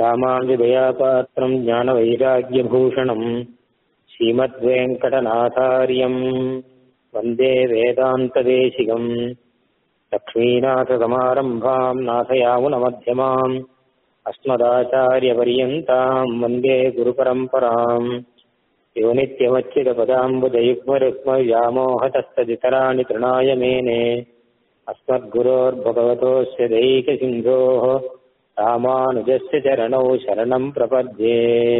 ராமானுஜதயாபாத்திரம் ஞானவைராக்கியபூஷணம் ஸ்ரீமத்வேங்கடநாதாரியம் வந்தே வேதாந்ததேசிகம் லக்ஷ்மீநாथसमारम्भाम् नाथयामुनमध्यमाम् अस्मदाचार्यपर्यन्ताम् वन्दे गुरुपरम्पराम् यो नित्यमच्युतपदाम्बुजयुग्मरुक्मव्यामोहतस्तदितराणि तृणाय मेने अस्मद्गुरोर्भगवतोऽस्य दैकसिन्धोः रामानुजस्य चरणौ शरणम् प्रपद्ये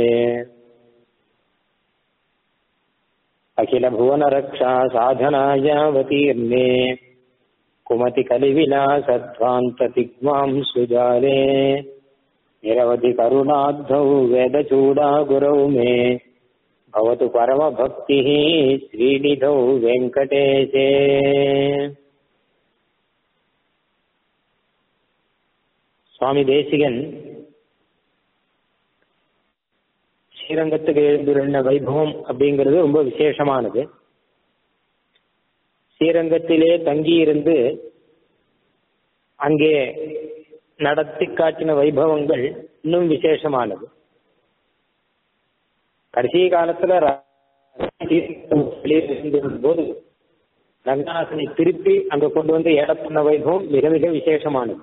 अखिलभुवनरक्षा साधनायावतीर्णे कुमतिकलिविलासध्वान्ततिग्मां सुजाले निरवधि करुणाब्धौ वेदचूडा गुरौ मे भवतु परमभक्तिः श्रीनिधौ वेङ्कटेशे சுவாமி தேசிகன் ஸ்ரீரங்கத்துக்கு எழுந்துள்ள வைபவம் அப்படிங்கிறது ரொம்ப விசேஷமானது ஸ்ரீரங்கத்திலே தங்கியிருந்து அங்கே நடத்தி காட்டின வைபவங்கள் இன்னும் விசேஷமானது கடைசி காலத்துல போது ரங்கநாதனை திருப்பி அங்க கொண்டு வந்து ஏடப்பண்ண வைபவம் மிக மிக விசேஷமானது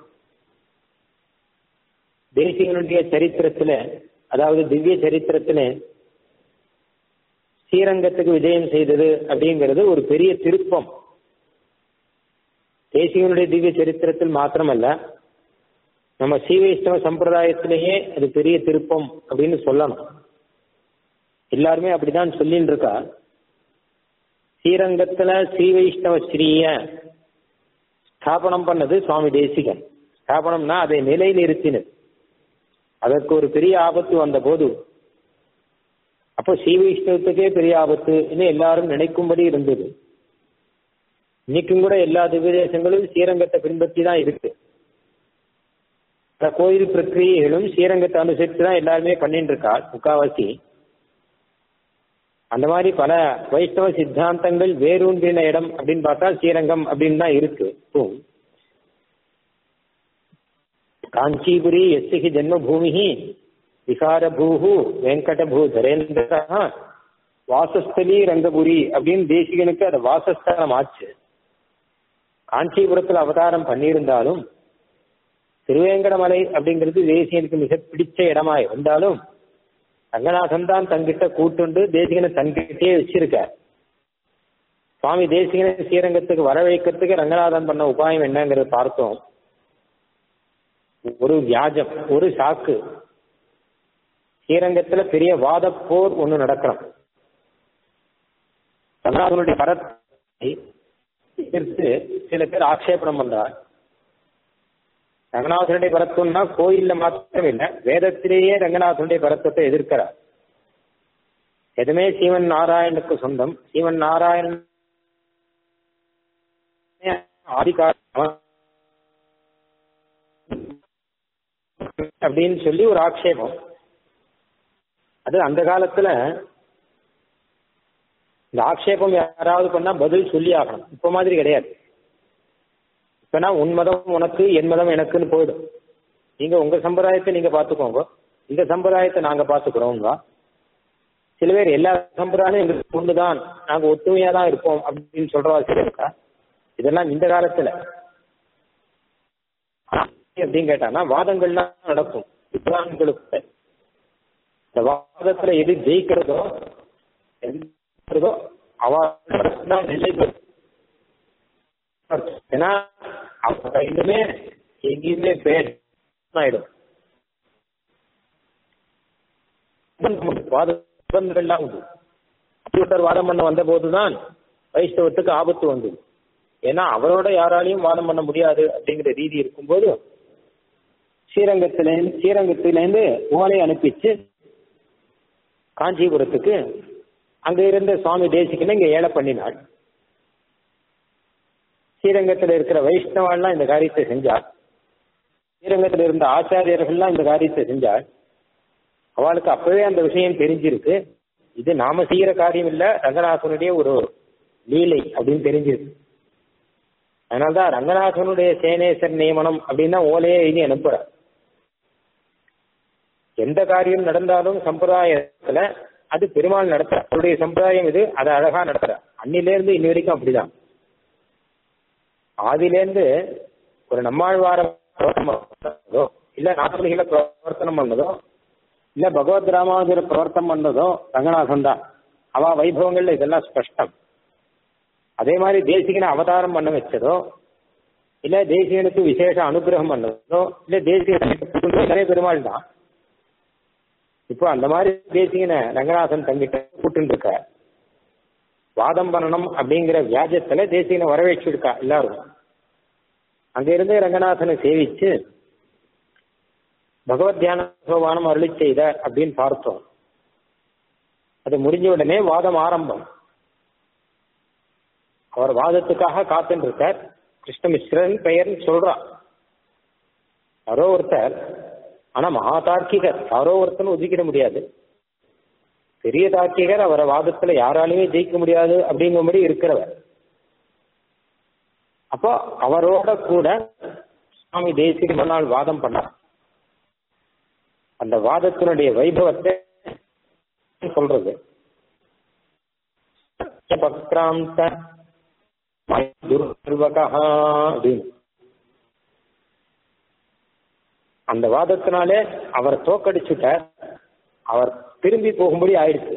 தேசிகனுடைய சரித்திரத்துல அதாவது திவ்ய சரித்திரத்துல ஸ்ரீரங்கத்துக்கு விஜயம் செய்தது அப்படிங்கிறது ஒரு பெரிய திருப்பம் தேசிகனுடைய திவ்ய சரித்திரத்தில் மாத்திரமல்ல நம்ம ஸ்ரீ வைஷ்ணவ சம்பிரதாயத்திலேயே அது பெரிய திருப்பம் அப்படின்னு சொல்லணும் எல்லாருமே அப்படிதான் சொல்லிட்டு இருக்கா ஸ்ரீரங்கத்துல ஸ்ரீ வைஷ்ணவ ஸ்ரீய ஸ்தாபனம் பண்ணது சுவாமி தேசிகன் ஸ்தாபனம்னா அதை நிலையில் இருத்தினது அதற்கு ஒரு பெரிய ஆபத்து வந்த போது அப்போ ஸ்ரீ வைஷ்ணவத்துக்கே பெரிய ஆபத்துன்னு எல்லாரும் நினைக்கும்படி இருந்தது இன்னைக்கும் கூட எல்லா திவ்யதேசங்களும் ஸ்ரீரங்கத்தை பின்பற்றி தான் இருக்கு கோயில் பிரக்கிரியைகளும் ஸ்ரீரங்கத்தை அனுசரித்து தான் எல்லாருமே பண்ணிட்டு இருக்கா முக்காவாசி அந்த மாதிரி பல வைஷ்ணவ சித்தாந்தங்கள் வேரூன்றின இடம் அப்படின்னு பார்த்தா ஸ்ரீரங்கம் அப்படின்னு தான் இருக்கு இப்போ காஞ்சிபுரி எஸ்ஹி ஜென்மபூமி விகாரபூஹு வெங்கடபூ தரேந்திர வாசஸ்தலி ரங்கபுரி அப்படின்னு தேசிகனுக்கு அது வாசஸ்தலம் ஆச்சு காஞ்சிபுரத்தில் அவதாரம் பண்ணியிருந்தாலும் திருவேங்கடமலை அப்படிங்கிறது தேசிகனுக்கு மிக பிடிச்ச இடமா இருந்தாலும் ரங்கநாதன் தான் தங்கிட்ட கூட்டுண்டு தேசிகனை தன்கிட்டே வச்சிருக்கார் சுவாமி தேசிகனை ஸ்ரீரங்கத்துக்கு வர வைக்கிறதுக்கு ரங்கநாதன் பண்ண உபாயம் என்னங்கிறத பார்த்தோம் ஒரு வியாஜம் ஒரு சாக்கு ஸ்ரீரங்கத்துல பெரிய வாத போர் ஒண்ணு நடக்கிறோம் ரங்கநாதனுடைய பரத்தை எதிர்த்து சில பேர் ஆக்ஷேபணம் பண்றார் ரங்கநாதனுடைய பரத்துவம்னா கோயில்ல மாத்திரம் இல்ல வேதத்திலேயே ரங்கநாதனுடைய பரத்துவத்தை எதிர்க்கிறார் எதுவுமே சீவன் நாராயணுக்கு சொந்தம் சீவன் நாராயணன் ஆதிகார அப்படின்னு சொல்லி ஒரு ஆக்ஷேபம் அது அந்த காலத்துல இந்த ஆக்ஷேபம் யாராவது பண்ணா பதில் சொல்லி ஆகணும் இப்ப மாதிரி கிடையாது இப்பனா உன் மதம் உனக்கு என் மதம் எனக்குன்னு போயிடும் நீங்க உங்க சம்பிரதாயத்தை நீங்க பாத்துக்கோங்க இந்த சம்பிரதாயத்தை நாங்க பாத்துக்கிறோங்க சில பேர் எல்லா சம்பிரதாயம் எங்களுக்கு ஒண்ணுதான் நாங்க ஒத்துமையா தான் இருப்போம் அப்படின்னு சொல்றவா சில இருக்கா இதெல்லாம் இந்த காலத்துல அப்படின்னு கேட்டானா வாதங்கள்லாம் நடக்கும் வித்வான்களுக்கு இந்த வாதத்துல எது ஜெயிக்கிறதோ எதோ அவதான் நிலை ஏன்னா அவங்க ரெண்டுமே எங்கேயுமே பேர் ஆயிடும் வாதங்கள்லாம் உண்டு ஒருத்தர் வாதம் பண்ண வந்த போதுதான் வைஷ்ணவத்துக்கு ஆபத்து வந்தது ஏன்னா அவரோட யாராலையும் வாதம் பண்ண முடியாது அப்படிங்கிற ரீதி இருக்கும்போது ஸ்ரீரங்கத்திலேருந்து ஸ்ரீரங்கத்திலேருந்து ஓலை அனுப்பிச்சு காஞ்சிபுரத்துக்கு அங்க இருந்த சுவாமி தேசிகனை இங்க ஏழை பண்ணினாள் ஸ்ரீரங்கத்தில் இருக்கிற வைஷ்ணவாள்லாம் இந்த காரியத்தை செஞ்சாள் ஸ்ரீரங்கத்தில் இருந்த ஆச்சாரியர்கள்லாம் இந்த காரியத்தை செஞ்சாள் அவளுக்கு அப்பவே அந்த விஷயம் தெரிஞ்சிருக்கு இது நாம செய்யற காரியம் இல்ல ரங்கநாதனுடைய ஒரு லீலை அப்படின்னு தெரிஞ்சிருக்கு அதனால்தான் ரங்கநாதனுடைய சேனேசர் நியமனம் அப்படின்னு தான் ஓலையே எழுதி அனுப்புறார் எந்த காரியம் நடந்தாலும் சம்பிரதாயத்துல அது பெருமாள் நடத்துற அவருடைய சம்பிரதாயம் இது அதை அழகா நடத்துற அன்னிலேருந்து இன்னி வரைக்கும் அப்படிதான் ஆதிலேருந்து ஒரு நம்மாழ்வார பிரவர்த்தனம் பண்ணதோ இல்ல நாட்டுகளை பிரவர்த்தனம் பண்ணதோ இல்ல பகவத் ராமானுஜர் பிரவர்த்தனம் பண்ணதோ ரங்கநாதன் தான் அவ வைபவங்கள்ல இதெல்லாம் ஸ்பஷ்டம் அதே மாதிரி தேசிகனை அவதாரம் பண்ண வச்சதோ இல்ல தேசிகனுக்கு விசேஷ அனுகிரகம் பண்ணதோ இல்ல தேசிகனை பெருமாள் தான் இப்போ அந்த மாதிரி தேசிகனை ரங்கநாதன் தங்கிட்ட கூட்டு இருக்க வாதம் பண்ணணும் அப்படிங்கிற வியாஜத்துல தேசிகனை வரவேற்றிருக்கா எல்லாரும் அங்க இருந்து ரங்கநாதனை சேவிச்சு பகவத் தியான சோபானம் அருளி செய்த அப்படின்னு பார்த்தோம் அது முடிஞ்ச உடனே வாதம் ஆரம்பம் அவர் வாதத்துக்காக காத்துட்டு இருக்கார் கிருஷ்ணமிஸ்ரன் பெயர்னு சொல்றா யாரோ ஒருத்தர் ஆனா மகா தார்க்கிகர் யாரோ ஒருத்தர் ஒதுக்கிட முடியாது பெரிய தார்க்கிகர் அவரை வாதத்துல யாராலுமே ஜெயிக்க முடியாது அப்படிங்கும்படி இருக்கிறவர் அப்போ அவரோட கூட சுவாமி தேசிக மறுநாள் வாதம் பண்ணார் அந்த வாதத்தினுடைய வைபவத்தை சொல்றது பக்ராந்த துர்வகா அப்படின்னு அந்த வாதத்தினாலே அவர் தோக்கடிச்சுட்டார் அவர் திரும்பி போகும்படி ஆயிடுச்சு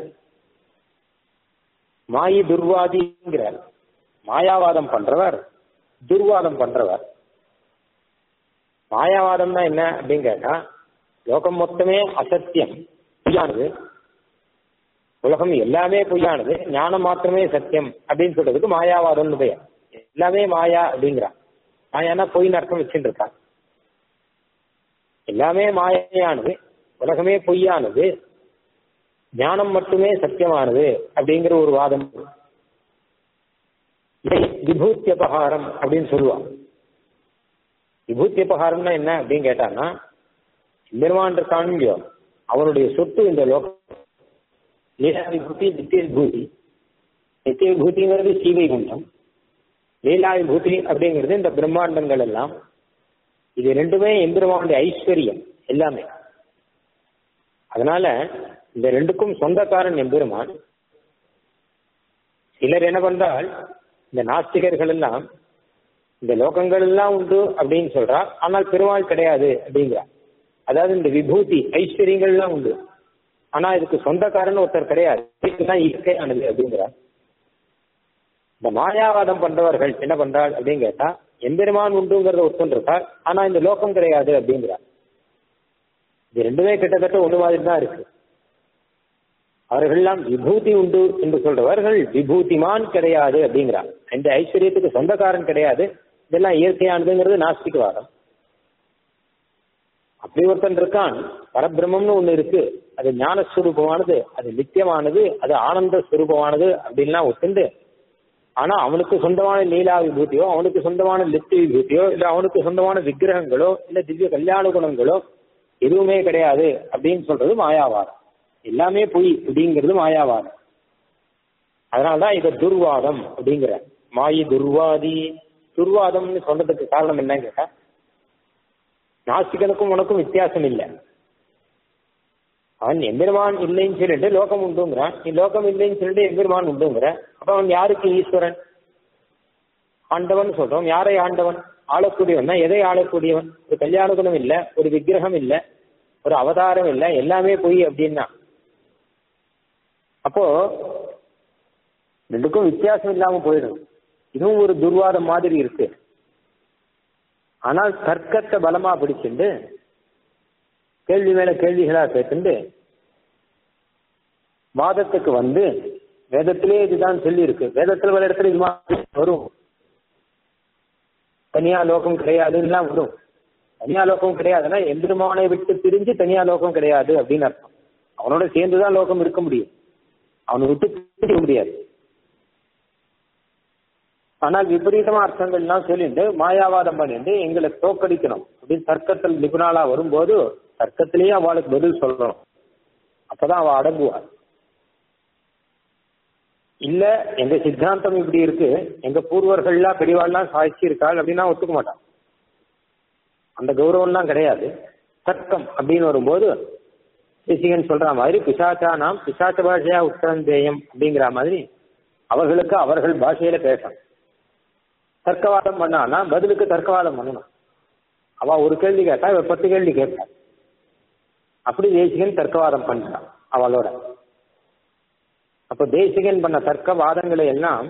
மாயி துர்வாதிங்கிறார் மாயாவாதம் பண்றவர் துர்வாதம் பண்றவர் மாயாவாதம்னா என்ன அப்படின்னு கேட்டா லோகம் மொத்தமே அசத்தியம் பொய்யானது உலகம் எல்லாமே பொய்யானது ஞானம் மாத்திரமே சத்தியம் அப்படின்னு சொல்றதுக்கு மாயாவாதம்னு பெயர் எல்லாமே மாயா அப்படிங்கிறான் மாயானா பொய்னு அர்த்தம் வச்சுட்டு இருக்கான் எல்லாமே மாயானது உலகமே பொய்யானது ஞானம் மட்டுமே சத்தியமானது அப்படிங்கிற ஒரு வாதம் இதை விபூத்தியபகாரம் அப்படின்னு சொல்லுவான் விபூத்தியபகாரம்னா என்ன அப்படின்னு கேட்டான்னா பெருமான் இருக்கான் இல்லையோ அவனுடைய சொத்து இந்த லோகம் லீலா விபூதி நித்திய விபூதி நித்திய விபூதிங்கிறது சீவை குண்டம் லீலா விபூதி அப்படிங்கிறது இந்த பிரம்மாண்டங்கள் எல்லாம் இது ரெண்டுமே எம்பெருமானுடைய ஐஸ்வர்யம் எல்லாமே அதனால இந்த ரெண்டுக்கும் சொந்தக்காரன் எம்பெருமான் சிலர் என்ன பண்றால் இந்த நாஸ்திகர்கள் எல்லாம் இந்த லோகங்கள் எல்லாம் உண்டு அப்படின்னு சொல்றா ஆனால் பெருமாள் கிடையாது அப்படிங்கிறா அதாவது இந்த விபூதி ஐஸ்வர்யங்கள் எல்லாம் உண்டு ஆனா இதுக்கு சொந்தக்காரன் ஒருத்தர் கிடையாது இதுதான் இயற்கையானது அப்படிங்கிறார் இந்த மாயாவாதம் பண்றவர்கள் என்ன பண்றாள் அப்படின்னு கேட்டா எம்பெருமான் உண்டுங்கிறத ஒருத்தன் இருக்கார் ஆனா இந்த லோகம் கிடையாது அப்படிங்கிறார் இது ரெண்டுமே கிட்டத்தட்ட ஒண்ணு மாதிரி தான் இருக்கு அவர்கள்லாம் விபூதி உண்டு என்று சொல்றவர்கள் விபூதிமான் கிடையாது அப்படிங்கிறார் இந்த ஐஸ்வர்யத்துக்கு சொந்தக்காரன் கிடையாது இதெல்லாம் இயற்கையானதுங்கிறது நாஸ்திகவாதம் அப்படி ஒருத்தன் இருக்கான் பரபிரம்மம்னு ஒண்ணு இருக்கு அது ஞானஸ்வரூபமானது அது நித்தியமானது அது ஆனந்த ஸ்வரூபமானது அப்படின்லாம் ஒத்துண்டு ஆனா அவனுக்கு சொந்தமான லீலா விபூதியோ அவனுக்கு சொந்தமான லிப்தி விபூதியோ இல்ல அவனுக்கு சொந்தமான விக்கிரகங்களோ இல்ல திவ்ய கல்யாண குணங்களோ எதுவுமே கிடையாது அப்படின்னு சொல்றது மாயாவாதம் எல்லாமே பொய் அப்படிங்கிறது மாயாவாதம் அதனாலதான் இதை துர்வாதம் அப்படிங்கிற மாயி துர்வாதி துர்வாதம்னு சொல்றதுக்கு காரணம் என்னன்னு கேட்டா நாஸ்திகனுக்கும் உனக்கும் வித்தியாசம் இல்லை அவன் எம்பெருமான் இல்லைன்னு சொல்லிட்டு லோகம் உண்டுங்கிறான் நீ லோகம் இல்லைன்னு சொல்லிட்டு எம்பெருமான் உண்டுங்கிற அப்ப அவன் யாருக்கு ஈஸ்வரன் ஆண்டவன் சொல்றோம் யாரை ஆண்டவன் ஆளக்கூடியவன் எதை ஆளக்கூடியவன் ஒரு கல்யாண குணம் இல்ல ஒரு விக்கிரகம் இல்ல ஒரு அவதாரம் இல்ல எல்லாமே பொய் அப்படின்னா அப்போ ரெண்டுக்கும் வித்தியாசம் இல்லாம போயிடும் இதுவும் ஒரு துர்வாதம் மாதிரி இருக்கு ஆனால் தர்க்கத்தை பலமா பிடிச்சிண்டு கேள்வி மேல கேள்விகளா கேட்டுண்டு வாதத்துக்கு வந்து வேதத்திலே இதுதான் சொல்லி இருக்கு வேதத்துல ஒரு இடத்துல இது மாதிரி வரும் தனியா லோகம் கிடையாதுலாம் வரும் தனியா லோகம் கிடையாதுன்னா எம்பெருமானை விட்டு பிரிஞ்சு தனியா லோகம் கிடையாது அப்படின்னு அர்த்தம் அவனோட சேர்ந்துதான் லோகம் இருக்க முடியும் அவனை விட்டு பிரிக்க முடியாது ஆனால் விபரீதமா அர்த்தங்கள்லாம் சொல்லிட்டு மாயாவாதம் பண்ணிட்டு எங்களை தோக்கடிக்கணும் அப்படின்னு தர்க்கத்தில் நிபுணாலா வரும்போது தர்க்கத்திலேயே அவளுக்கு பதில் சொல்லணும் அப்பதான் அவ அடங்குவாள் இல்ல எங்க சித்தாந்தம் இப்படி இருக்கு எங்க பூர்வர்கள்லாம் பெரியவாள்லாம் சாட்சி இருக்காள் அப்படின்னா ஒத்துக்க மாட்டான் அந்த கௌரவம்லாம் கிடையாது தர்க்கம் அப்படின்னு வரும்போது தேசிகன் சொல்ற மாதிரி பிசாச்சா நாம் பிசாச்ச பாஷையா உத்தரம் தேயம் அப்படிங்கிற மாதிரி அவர்களுக்கு அவர்கள் பாஷையில பேசணும் தர்க்கவாதம் பண்ணானா பதிலுக்கு தர்க்கவாதம் பண்ணணும் அவ ஒரு கேள்வி கேட்டா இவ பத்து கேள்வி கேட்பா அப்படி தேசிகன் தர்க்கவாதம் பண்றான் அவளோட அப்ப தேசிகன் பண்ண தர்க்கவாதங்களை எல்லாம்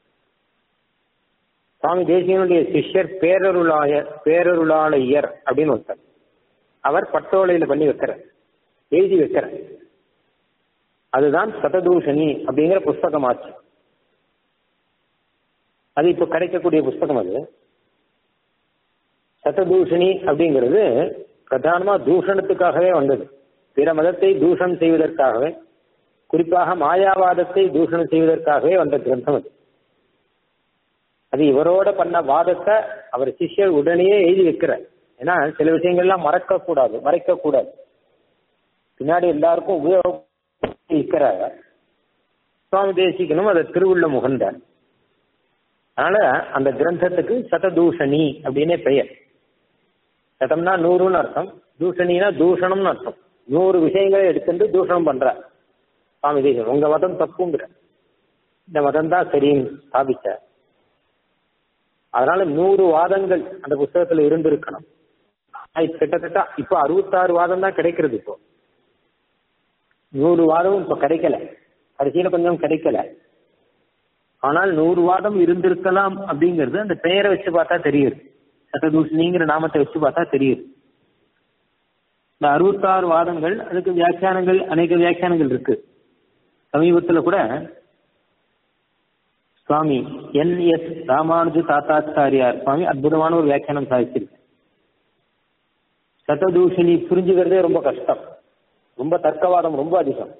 சுவாமி தேசிகனுடைய சிஷ்யர் பேரருளாய பேரருளாளையர் அப்படின்னு ஒருத்தர் அவர் பட்டோலையில பண்ணி வைக்கிறார் எழுதி வைக்கிறார் அதுதான் சததூஷணி அப்படிங்கிற புஸ்தகமாச்சு அது இப்ப கிடைக்கக்கூடிய புஸ்தகம் அது சததூஷணி அப்படிங்கிறது பிரதானமா தூஷணத்துக்காகவே வந்தது பிற மதத்தை தூஷணம் செய்வதற்காகவே குறிப்பாக மாயாவாதத்தை தூஷணம் செய்வதற்காகவே வந்த கிரந்தம் அது அது இவரோட பண்ண வாதத்தை அவர் சிஷ்யர் உடனேயே எழுதி வைக்கிறார் ஏன்னா சில விஷயங்கள்லாம் மறக்க கூடாது மறைக்க கூடாது பின்னாடி எல்லாருக்கும் உபயோகம் இருக்கிறாங்க சுவாமி தேசிக்கணும் அதை திருவுள்ள முகந்தார் அதனால அந்த கிரந்தத்துக்கு சததூஷணி அப்படின்னே பெயர் சதம்னா நூறுன்னு அர்த்தம் தூஷணினா தூஷணம்னு அர்த்தம் நூறு விஷயங்களை எடுத்துட்டு தூஷணம் பண்ற சுவாமி தேசம் உங்க மதம் தப்புங்கிற இந்த மதம் தான் சரின்னு ஸ்தாபிச்ச அதனால நூறு வாதங்கள் அந்த புஸ்தகத்துல இருந்திருக்கணும் கிட்டத்தட்ட இப்ப அறுபத்தாறு வாதம் தான் கிடைக்கிறது இப்போ நூறு வாதமும் இப்ப கிடைக்கல கடைசியில கொஞ்சம் கிடைக்கல ஆனால் நூறு வாதம் இருந்திருக்கலாம் அப்படிங்கிறது அந்த பெயரை வச்சு பார்த்தா தெரியுது சததூஷணிங்கிற நாமத்தை வச்சு பார்த்தா தெரியுது இந்த அறுபத்தாறு வாதங்கள் அதுக்கு வியாக்கியானங்கள் அநேக வியாக்கியானங்கள் இருக்கு சமீபத்தில் கூட சுவாமி என் எஸ் ராமானுஜ தாத்தாச்சாரியார் சுவாமி அற்புதமான ஒரு வியாக்கியானம் சாதிச்சிருக்கு சததூஷணி புரிஞ்சுக்கிறதே ரொம்ப கஷ்டம் ரொம்ப தர்க்கவாதம் ரொம்ப அதிகம்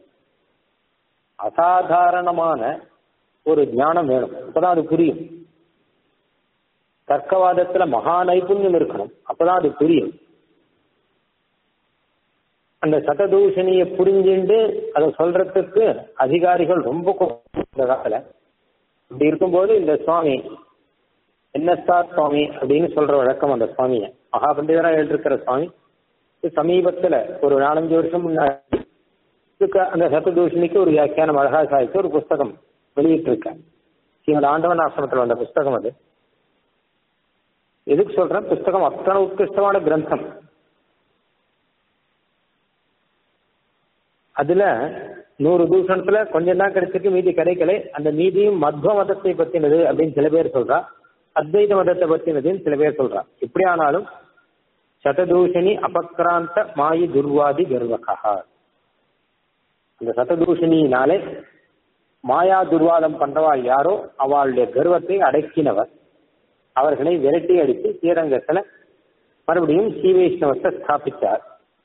அசாதாரணமான ஒரு ஞானம் வேணும் அப்பதான் அது புரியும் தர்க்கவாதத்துல மகா நைபுண்யம் இருக்கணும் அப்பதான் அது புரியும் அந்த சததூஷணியை புரிஞ்சுண்டு அதை சொல்றதுக்கு அதிகாரிகள் ரொம்ப இந்த காலத்துல இப்படி இருக்கும்போது இந்த சுவாமி என்எஸ்ஆர் சுவாமி அப்படின்னு சொல்ற வழக்கம் அந்த சுவாமியை மகா பண்டிதரா எழுதிருக்கிற சுவாமி சமீபத்துல ஒரு நாலஞ்சு வருஷம் முன்னாடி அந்த சத்ததூஷணிக்கு ஒரு வியாக்கியானம் அழகா சாதிச்சு ஒரு புஸ்தகம் வெளியிட்டிருக்கேன் ஸ்ரீமத் ஆண்டவன் ஆசிரமத்தில் வந்த புஸ்தகம் அது எதுக்கு சொல்றேன் புஸ்தகம் அத்தனை உத்கிருஷ்டமான கிரந்தம் அதுல நூறு தூஷணத்துல கொஞ்சம் தான் கிடைச்சிருக்கு மீதி கிடைக்கல அந்த மீதியும் மத்வ மதத்தை பத்தினது அப்படின்னு சில பேர் சொல்றா அத்வைத மதத்தை பத்தினதுன்னு சில பேர் சொல்றா எப்படி ஆனாலும் சததூஷணி அபக்ராந்த மாயி துர்வாதி கர்வகா அந்த சததூஷணியினாலே மாயா துர்வாதம் பண்றவாள் யாரோ அவளுடைய கர்வத்தை அடக்கினவர் அவர்களை விரட்டி அடித்து ஸ்ரீரங்கத்துல மறுபடியும் ஸ்ரீ வைஷ்ணவத்தை ஸ்தாபித்தார்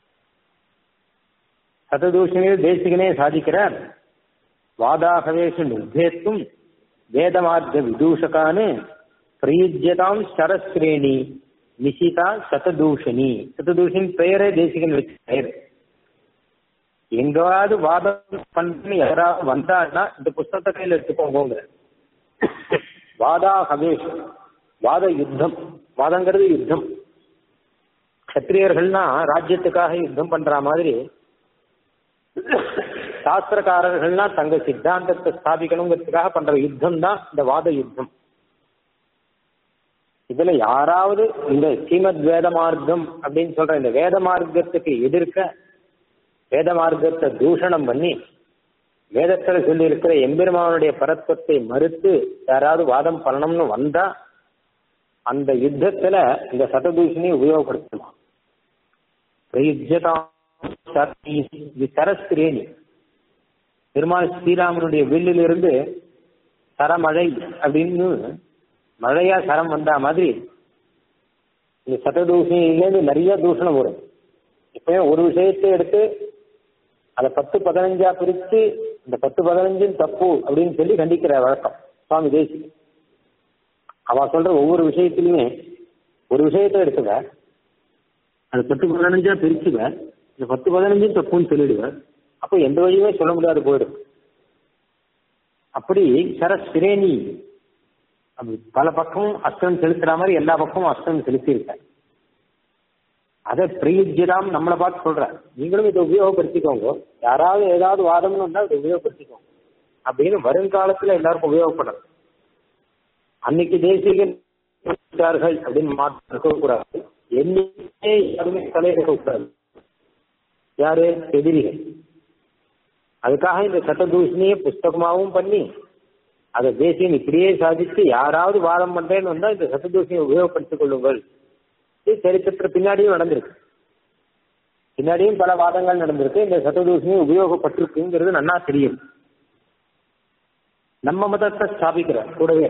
சததூஷணியில் தேசிகனே சாதிக்கிறார் வாதாகவேஷு நிர்பேத்தும் வேதமார்க்க விதூஷகான்னு பிரயுஜ்யதாம் சரஸ்ரேணி நிஷிதா சததூஷணி சததூஷணி பெயரே தேசிகன் வச்ச பெயர் எங்காவது வாதம் பண்ணி யாராவது வந்தான்னா இந்த புஸ்தகத்தை கையில் எடுத்துக்கோங்க வாதா ஹவேஷ் வாத யுத்தம் வாதங்கிறது யுத்தம் கத்திரியர்கள்னா ராஜ்யத்துக்காக யுத்தம் பண்ற மாதிரி சாஸ்திரக்காரர்கள்னா தங்க சித்தாந்தத்தை ஸ்தாபிக்கணுங்கிறதுக்காக பண்ற யுத்தம் தான் இந்த வாத யுத்தம் இதுல யாராவது இந்த ஸ்ரீமத் வேத மார்க்கம் அப்படின்னு சொல்ற இந்த வேத மார்க்கத்துக்கு எதிர்க்க வேத மார்க்கத்தை தூஷணம் பண்ணி வேதத்துல சொல்லி இருக்கிற எம்பெருமானுடைய பரத்வத்தை மறுத்து யாராவது வாதம் பண்ணணும்னு வந்தா அந்த யுத்தத்துல இந்த சததூஷணி உபயோகப்படுத்தலாம் சரஸ்திரேணி பெருமாள் ஸ்ரீராமனுடைய வில்லிலிருந்து சரமழை அப்படின்னு மழையா சரம் வந்தா மாதிரி இந்த சததூஷணிலேருந்து நிறைய தூஷணம் வரும் இப்ப ஒரு விஷயத்தை எடுத்து அதை பத்து பதினஞ்சா பிரித்து இந்த பத்து பதினஞ்சும் தப்பு அப்படின்னு சொல்லி கண்டிக்கிற வழக்கம் சுவாமி தேசி அவ சொல்ற ஒவ்வொரு விஷயத்திலுமே ஒரு விஷயத்தை எடுத்துக்க அது பத்து பதினஞ்சா பிரிச்சுவ இந்த பத்து பதினஞ்சும் தப்புன்னு சொல்லிடுவ அப்போ எந்த வழியுமே சொல்ல முடியாது போயிடும் அப்படி சரஸ்திரேணி அப்படி பல பக்கமும் அஸ்தம் செலுத்துற மாதிரி எல்லா பக்கமும் அஸ்தம் செலுத்தியிருக்க அதை பிரயுஜிதாம் நம்மளை பார்த்து சொல்ற நீங்களும் இதை உபயோகப்படுத்திக்கோங்க யாராவது ஏதாவது வாதம்னு வந்தா இதை உபயோகப்படுத்திக்கோங்க அப்படின்னு வருங்காலத்துல எல்லாருக்கும் உபயோகப்படும் அன்னைக்கு தேசிகன் அப்படின்னு மாற்ற இருக்கக்கூடாது என்னைக்கே யாருமே தலையிடக்கூடாது யாரு எதிரிகள் அதுக்காக இந்த சட்டதூஷணியை புஸ்தகமாகவும் பண்ணி அதை தேசியம் இப்படியே சாதிச்சு யாராவது வாதம் பண்றேன்னு வந்தா இந்த சட்டதூஷணியை உபயோகப்படுத்திக் கொள்ளுங்கள் இது சரித்திர பின்னாடியும் நடந்திருக்கு பின்னாடியும் பல வாதங்கள் நடந்திருக்கு இந்த சட்டதூஷணியை உபயோகப்பட்டிருக்குங்கிறது நன்னா தெரியும் நம்ம மதத்தை ஸ்தாபிக்கிற கூடவே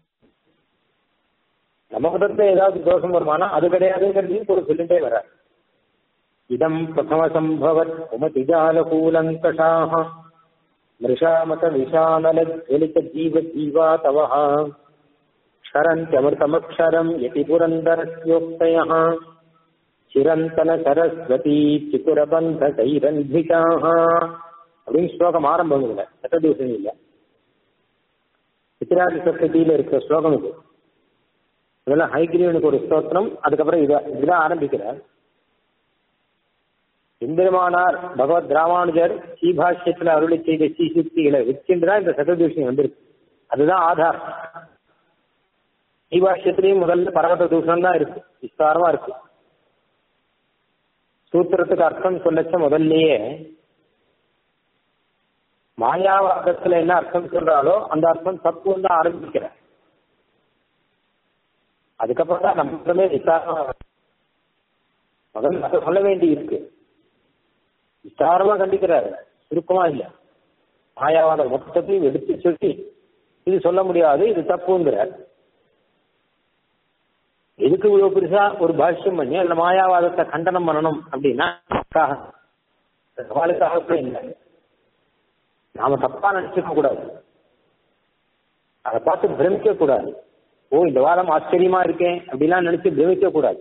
நம்ம மதத்தை ஏதாவது தோஷம் வருமானா அது கிடையாதுங்கிறதையும் கூட சொல்லிட்டே வர இதம் பிரதம சம்பவத் உமதிஜாலகூலங்கஷாக மிருஷாமத விஷானல ஜலித ஜீவ ஜீவா தவஹ क्षरन्त्यमृतमक्षरम् यति पुरन्दरस्योक्तयः चिरन्तन सरस्वती चिकुरबन्ध கைரன்பிகாக அப்படின்னு ஸ்லோகம் ஆரம்பம் இல்லை சட்டதூஷணி இல்லை சித்திராதி சப்தத்தியில இருக்கிற ஸ்லோகம் இது இதெல்லாம் ஹைகிரீவனுக்கு ஒரு ஸ்தோத்திரம் அதுக்கப்புறம் இதை இதுதான் ஆரம்பிக்கிறார் எம்பெருமானார் பகவத் ராமானுஜர் ஸ்ரீபாஷ்யத்தில் அருளி செய்த ஸ்ரீசுக்திகளை வச்சுட்டுதான் இந்த சததூஷணி வந்திருக்கு அதுதான் ஆதாரம் ஸ்ரீபாஷ்யத்திலையும் முதல்ல பரமத தூஷணம் தான் இருக்கு விஸ்தாரமா இருக்கு சூத்திரத்துக்கு அர்த்தம் சொல்லச்ச முதல்லயே மாயாவாதத்துல என்ன அர்த்தம் சொல்றாலோ அந்த அர்த்தம் தப்பு வந்து ஆரம்பிக்கிற அதுக்கப்புறம் தான் நம்மளுமே விசாரமா முதல்ல அதை சொல்ல வேண்டி இருக்கு விசாரமா கண்டிக்கிறாரு சுருக்கமா இல்ல மாயாவாத மொத்தத்தையும் எடுத்து சொல்லி இது சொல்ல முடியாது இது தப்புங்கிறார் எதுக்கு இவ்வளவு பெருசா ஒரு பாஷ்யம் பண்ணி அதுல மாயாவாதத்தை கண்டனம் பண்ணணும் அப்படின்னா சவாலுக்காக இல்லை நாம தப்பா நினைச்சுக்க கூடாது அதை பார்த்து பிரமிக்க கூடாது ஓ இந்த வாரம் ஆச்சரியமா இருக்கேன் அப்படிலாம் நினைச்சு பிரமிக்க கூடாது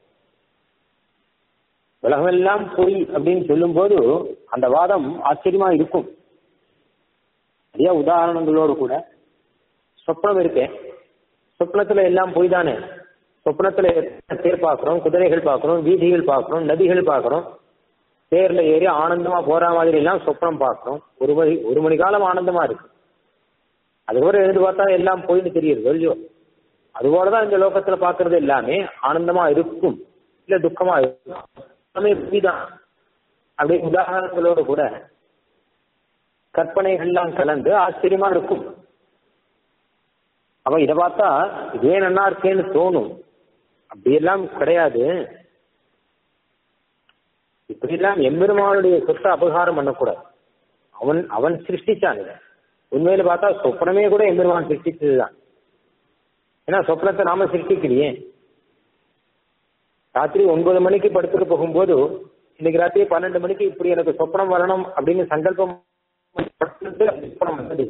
உலகமெல்லாம் பொய் அப்படின்னு சொல்லும் போது அந்த வாதம் ஆச்சரியமா இருக்கும் நிறைய உதாரணங்களோடு கூட சொப்னம் இருக்கேன் சொப்னத்துல எல்லாம் பொய் தானே சொப்னத்துல தேர் பார்க்கிறோம் குதிரைகள் பார்க்கிறோம் வீதிகள் பார்க்கிறோம் நதிகள் பார்க்கிறோம் தேர்ல ஏறி ஆனந்தமா போற மாதிரி எல்லாம் சொப்னம் பார்க்கிறோம் ஒரு மணி ஒரு மணி காலம் ஆனந்தமா இருக்கு அதுக்கப்புறம் எழுந்து பார்த்தா எல்லாம் போயின்னு தெரியுது வெளியோ அதுபோலதான் இந்த லோகத்துல பாக்குறது எல்லாமே ஆனந்தமா இருக்கும் இல்ல துக்கமா இருக்கும் எல்லாமே புதிதான் அப்படி உதாரணங்களோடு கூட கற்பனைகள்லாம் கலந்து ஆச்சரியமா இருக்கும் அவன் இதை பார்த்தா இதே நல்லா இருக்கேன்னு தோணும் அப்படியெல்லாம் கிடையாது இப்படியெல்லாம் எம்பெருமானுடைய சொத்தை அபகாரம் பண்ணக்கூடாது அவன் அவன் சிருஷ்டிச்சான் இதை உண்மையில பார்த்தா சொப்னமே கூட எம்பெருமான் சிருஷ்டிச்சதுதான் ஏன்னா சொப்னத்தை நாம சிருஷ்டிக்கலையே ராத்திரி ஒன்பது மணிக்கு படுத்துட்டு போகும்போது இன்னைக்கு ராத்திரி பன்னெண்டு மணிக்கு இப்படி எனக்கு சொப்பனம் வரணும் அப்படின்னு சங்கல்பம் சொப்பனம் வந்தது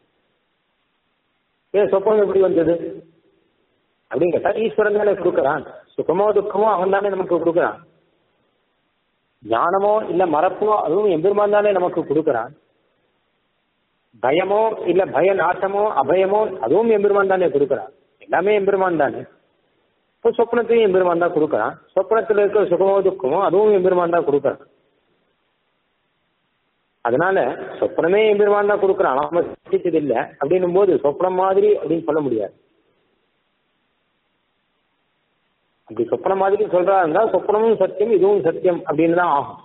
ஏன் சொப்பனம் எப்படி வந்தது அப்படின்னு கேட்டா ஈஸ்வரன் தானே கொடுக்கறான் சுகமோ துக்கமோ அவன் தானே நமக்கு கொடுக்கறான் ஞானமோ இல்ல மறப்போ அதுவும் எம்பெருமான் தானே நமக்கு கொடுக்கறான் பயமோ இல்ல பய நாசமோ அபயமோ அதுவும் எம்பெருமான் தானே கொடுக்கறான் எல்லாமே எம்பெருமான் தானே இப்போ சொப்னத்தையும் எம்பெருமான் தான் கொடுக்கறான் சொப்னத்துல இருக்கிற சுகமோ துக்கமோ அதுவும் எம்பெருமான் தான் கொடுக்கறான் அதனால சொப்னமே எம்பெருமான் தான் கொடுக்கறான் நாம சிருஷ்டிச்சது இல்லை அப்படின்னும் போது சொப்னம் மாதிரி அப்படின்னு சொல்ல முடியாது அப்படி சொப்னம் மாதிரி சொல்றா இருந்தா சொப்னமும் சத்தியம் இதுவும் சத்தியம் அப்படின்னு தான் ஆகும்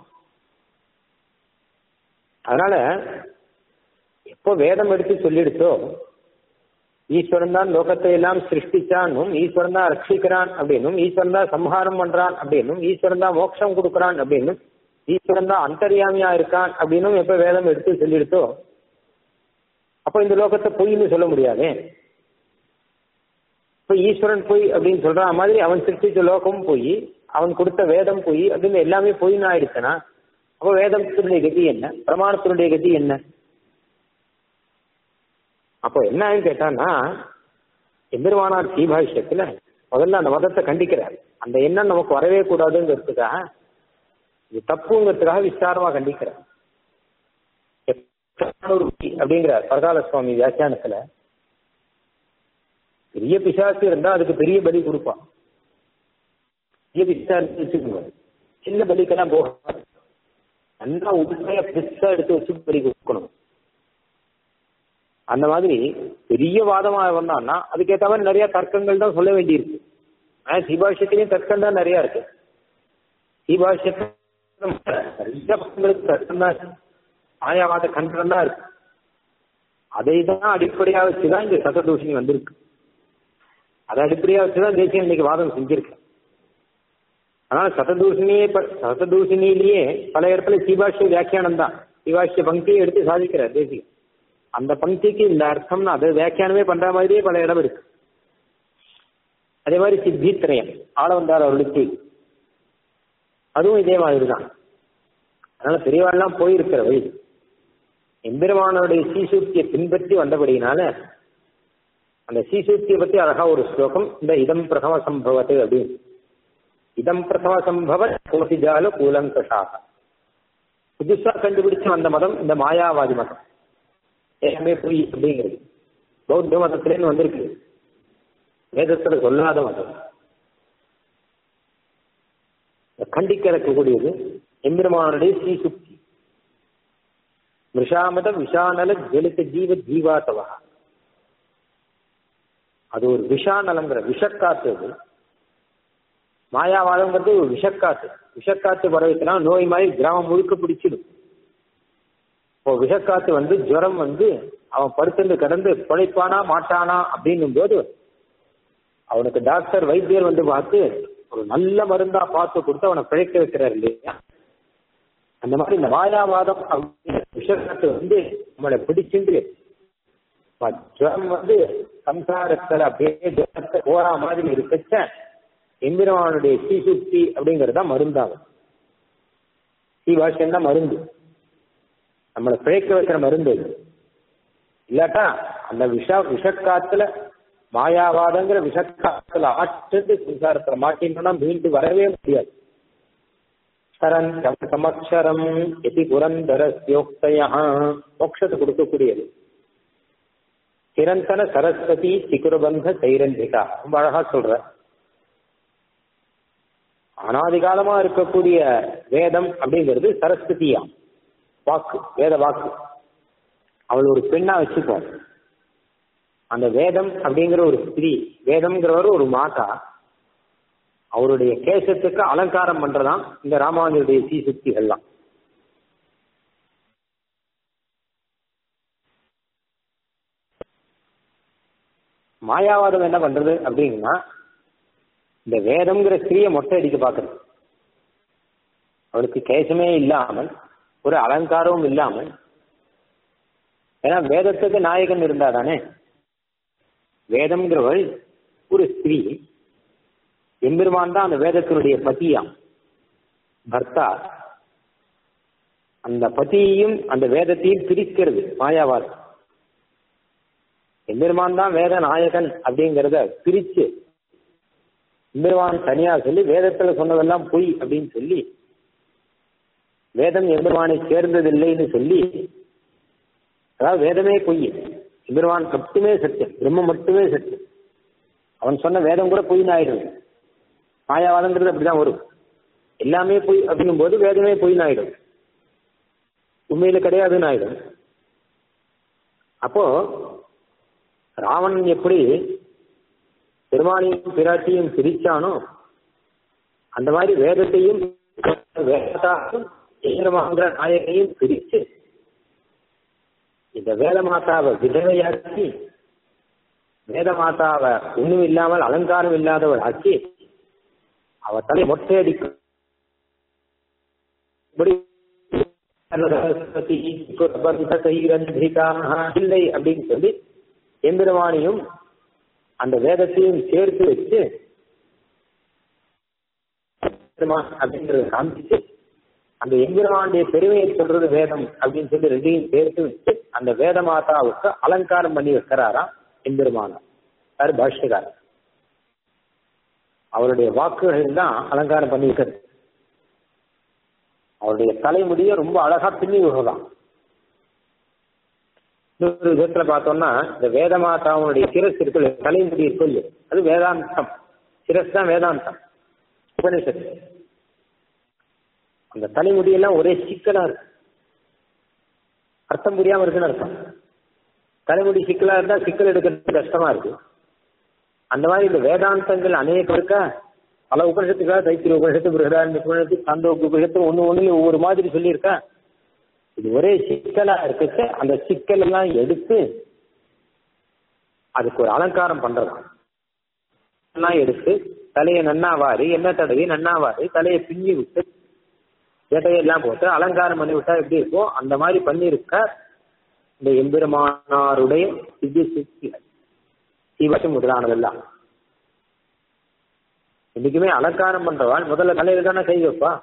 அதனால எப்போ வேதம் எடுத்து சொல்லிடுச்சோ ஈஸ்வரன் தான் லோகத்தை எல்லாம் சிருஷ்டிச்சான்னும் ஈஸ்வரன் தான் ரட்சிக்கிறான் அப்படின்னும் ஈஸ்வரன் தான் சம்ஹாரம் பண்றான் அப்படின்னும் ஈஸ்வரன் தான் மோட்சம் கொடுக்கறான் அப்படின்னும் ஈஸ்வரன் தான் அந்தரியாமியா இருக்கான் அப்படின்னும் எப்ப வேதம் எடுத்து சொல்லிடுத்தோ அப்போ இந்த லோகத்தை பொய்ன்னு சொல்ல முடியாதே இப்ப ஈஸ்வரன் பொய் அப்படின்னு சொல்ற மாதிரி அவன் சிருஷ்டிச்ச லோகமும் பொய் அவன் கொடுத்த வேதம் பொய் அப்படின்னு எல்லாமே பொய்ன்னு ஆயிடுச்சுன்னா அப்போ வேதத்தினுடைய கதி என்ன பிரமாணத்தினுடைய கதி என்ன அப்போ என்னன்னு கேட்டான்னா எம்பெருமானார் சீபாஷ்யத்துல முதல்ல அந்த மதத்தை கண்டிக்கிறார் அந்த எண்ணம் நமக்கு வரவே கூடாதுங்கிறதுக்காக இது தப்புங்கிறதுக்காக விஸ்தாரமா கண்டிக்கிறார் அப்படிங்கிறார் பரகால சுவாமி வியாக்கியானத்துல பெரிய பிசாசு இருந்தா அதுக்கு பெரிய பலி கொடுப்பான் பெரிய பிசாசு வச்சுக்கோங்க சின்ன பலிக்கெல்லாம் போக நல்லா உண்மையா பெருசா எடுத்து வச்சு பலி கொடுக்கணும் அந்த மாதிரி பெரிய வாதமா வந்தான்னா அதுக்கேற்ற மாதிரி நிறைய தர்க்கங்கள் தான் சொல்ல வேண்டியிருக்கு ஆனா சிபாஷத்திலையும் தர்க்கம் தான் நிறைய இருக்கு சிபாஷத்துல நிறைய பக்கங்களுக்கு தர்க்கம் தான் இருக்கு மாயாவாத கண்டம் தான் இருக்கு அதை தான் அடிப்படையா வச்சுதான் இந்த சததூஷணி வந்திருக்கு அதை அடிப்படையா வச்சுதான் தேசியம் இன்னைக்கு வாதம் செஞ்சிருக்கு அதனால சததூஷணியே சததூஷணியிலேயே பல இடத்துல சீபாஷ்ய வியாக்கியானம் தான் சீபாஷ்ய பங்கியை எடுத்து சாதிக்கிறார் தேசியம் அந்த பங்கிக்கு இந்த அர்த்தம்னு அதை வியாக்கியானமே பண்ற மாதிரியே பல இடம் இருக்கு அதே மாதிரி சித்தித்திரயம் ஆள வந்தார் அவர்களுக்கு அதுவும் இதே மாதிரி தான் அதனால பெரியவாள்லாம் போயிருக்கிற வழி எம்பெருமானோடைய சீசூத்தியை பின்பற்றி வந்தபடினால அந்த சீசூத்தியை பத்தி அழகா ஒரு ஸ்லோகம் இந்த இதம் பிரதம சம்பவத்து அப்படின்னு இதம் பிரதம சம்பவ கோசிஜால கூலங்கஷாக புதுசா கண்டுபிடிச்சு வந்த மதம் இந்த மாயாவாதி மதம் எல்லாமே பொய் அப்படிங்கிறது பௌத்த மதத்திலேருந்து வந்திருக்கு வேதத்துல சொல்லாத மதம் கண்டிக்க இருக்கக்கூடியது எம்பெருமானுடைய ஸ்ரீசுக்தி விஷாமத விஷானல ஜலித ஜீவ ஜீவாத்தவா அது ஒரு விஷானலங்கிற விஷக்காத்து அது மாயாவாதங்கிறது ஒரு விஷக்காத்து விஷக்காத்து பரவிச்சுனா நோய் மாதிரி கிராமம் முழுக்க பிடிச்சிடும் இப்போ விஷக்காத்து வந்து ஜுரம் வந்து அவன் படுத்துட்டு கடந்து பிழைப்பானா மாட்டானா அப்படின்னும் போது அவனுக்கு டாக்டர் வைத்தியர் வந்து பார்த்து ஒரு நல்ல மருந்தா பார்த்து கொடுத்து அவனை பிழைக்க வைக்கிறார் இல்லையா அந்த மாதிரி இந்த மாயாவாதம் அப்படிங்கிற விஷயத்தை வந்து நம்மளை பிடிச்சிட்டு ஜுரம் வந்து சம்சாரத்துல அப்படியே ஜுரத்தை போறா மாதிரி இருக்கச்ச எந்திரவானுடைய சீசுக்தி அப்படிங்கிறது தான் மருந்தாகும் சீவாஷன் தான் மருந்து நம்மளை பிழைக்க வைக்கிற மருந்து இல்லாட்டா அந்த விஷ விஷக்காத்துல மாயாவாதங்கிற விஷக்காத்துல ஆற்று சம்சாரத்துல மாட்டினா மீண்டு வரவே முடியாது சரண் சமக்ஷரம் எதி புரந்தரஸ்யோக்தயா மோட்சத்தை கொடுக்கக்கூடியது நிரந்தன சரஸ்வதி திகுரபந்த சைரந்திகா ரொம்ப அழகா சொல்ற அனாதிகாலமா இருக்கக்கூடிய வேதம் அப்படிங்கிறது சரஸ்வதியா வாக்கு வேத வாக்கு அவள் ஒரு பெண்ணா வச்சுப்போம் அந்த வேதம் அப்படிங்கிற ஒரு ஸ்திரீ வேதம்ங்கிறவர் ஒரு மாதா அவருடைய கேசத்துக்கு அலங்காரம் பண்றதாம் இந்த ராமானுடைய சீசுக்திகள்லாம் மாயாவாதம் என்ன பண்றது அப்படின்னா இந்த வேதம்ங்கிற ஸ்திரீயை மொட்டை அடிக்க பாக்குறது அவளுக்கு கேசமே இல்லாமல் ஒரு அலங்காரமும் இல்லாமல் ஏன்னா வேதத்துக்கு நாயகன் இருந்தா தானே வேதம்ங்கிறவள் ஒரு ஸ்திரீ எம்பெருமான் தான் அந்த வேதத்தினுடைய பத்தியாம் பர்த்தா அந்த பத்தியையும் அந்த வேதத்தையும் பிரிக்கிறது மாயாவாதம் எம்பெருமான் தான் வேத நாயகன் அப்படிங்கிறத பிரிச்சு எம்பெருமான் தனியா சொல்லி வேதத்துல சொன்னதெல்லாம் பொய் அப்படின்னு சொல்லி வேதம் எம்பெருமானை சேர்ந்ததில்லைன்னு சொல்லி அதாவது வேதமே பொய் எம்பெருமான் மட்டுமே சத்தியம் பிரம்ம மட்டுமே சத்தியம் அவன் சொன்ன வேதம் கூட பொய்னு ஆயிடும் மாயாவாதங்கிறது அப்படிதான் வரும் எல்லாமே பொய் அப்படிங்கும் போது வேதமே பொய்னு ஆயிடும் உண்மையில கிடையாதுன்னு ஆயிடும் அப்போ ராவணன் எப்படி பெருமானையும் பிராட்டியும் பிரிச்சானோ அந்த மாதிரி வேதத்தையும் வேதத்தாகவும் ஈரமாகிற நாயகையும் பிரித்து இந்த வேத மாதாவை விதவையாக்கி வேத மாதாவை ஒண்ணும் இல்லாமல் அலங்காரம் இல்லாதவள் ஆக்கி அவ தலை மொட்டையடிக்கும் இல்லை அப்படின்னு சொல்லி எம்பெருமானையும் அந்த வேதத்தையும் சேர்த்து வச்சு அப்படின்றத காமிச்சு அந்த எம்பெருமானுடைய பெருமையை சொல்றது வேதம் அப்படின்னு சொல்லி ரெண்டையும் சேர்த்து வச்சு அந்த வேத மாதாவுக்கு அலங்காரம் பண்ணி வைக்கிறாராம் எம்பெருமான யாரு பாஷ்யக்காரர் அவருடைய வாக்குகள் தான் அலங்காரம் பண்ணி வைக்கிறது அவருடைய தலைமுடிய ரொம்ப அழகா பின்னி விடுறதாம் இன்னொரு விதத்துல பார்த்தோம்னா இந்த வேத மாதாவுடைய சிரஸ் இருக்கு தலைமுடி சொல்லு அது வேதாந்தம் சிரஸ் தான் வேதாந்தம் உபனிஷத்து அந்த தலைமுடியெல்லாம் ஒரே சிக்கலா இருக்கு அர்த்தம் புரியாம இருக்குன்னு அர்த்தம் தலைமுடி சிக்கலா இருந்தா சிக்கல் எடுக்கிறது கஷ்டமா இருக்கு அந்த மாதிரி இந்த வேதாந்தங்கள் அநேகம் இருக்க பல உபனிஷத்துக்காக தைத்திரிய உபனிஷத்து பிருகதாரண்ய உபனிஷத்து சாந்தோக்கு உபனிஷத்து ஒன்று ஒன்றுல ஒவ்வொரு மாதிரி சொல்லியிருக்கா இது ஒரே சிக்கலா இருக்கு அந்த சிக்கல் எல்லாம் எடுத்து அதுக்கு ஒரு அலங்காரம் பண்றதாம் எல்லாம் எடுத்து தலையை நன்னா வாரி எண்ணெய் தடவி நன்னா வாரி தலையை பின்னி விட்டு ஜட்டையெல்லாம் போட்டு அலங்காரம் பண்ணி விட்டா எப்படி இருக்கும் அந்த மாதிரி பண்ணியிருக்க இந்த எம்பெருமானாருடைய திவ்ய சித்திகள் சிவசம் முதலானதெல்லாம் இன்னைக்குமே அலங்காரம் பண்றவாள் முதல்ல தலையில தானே கை வைப்பா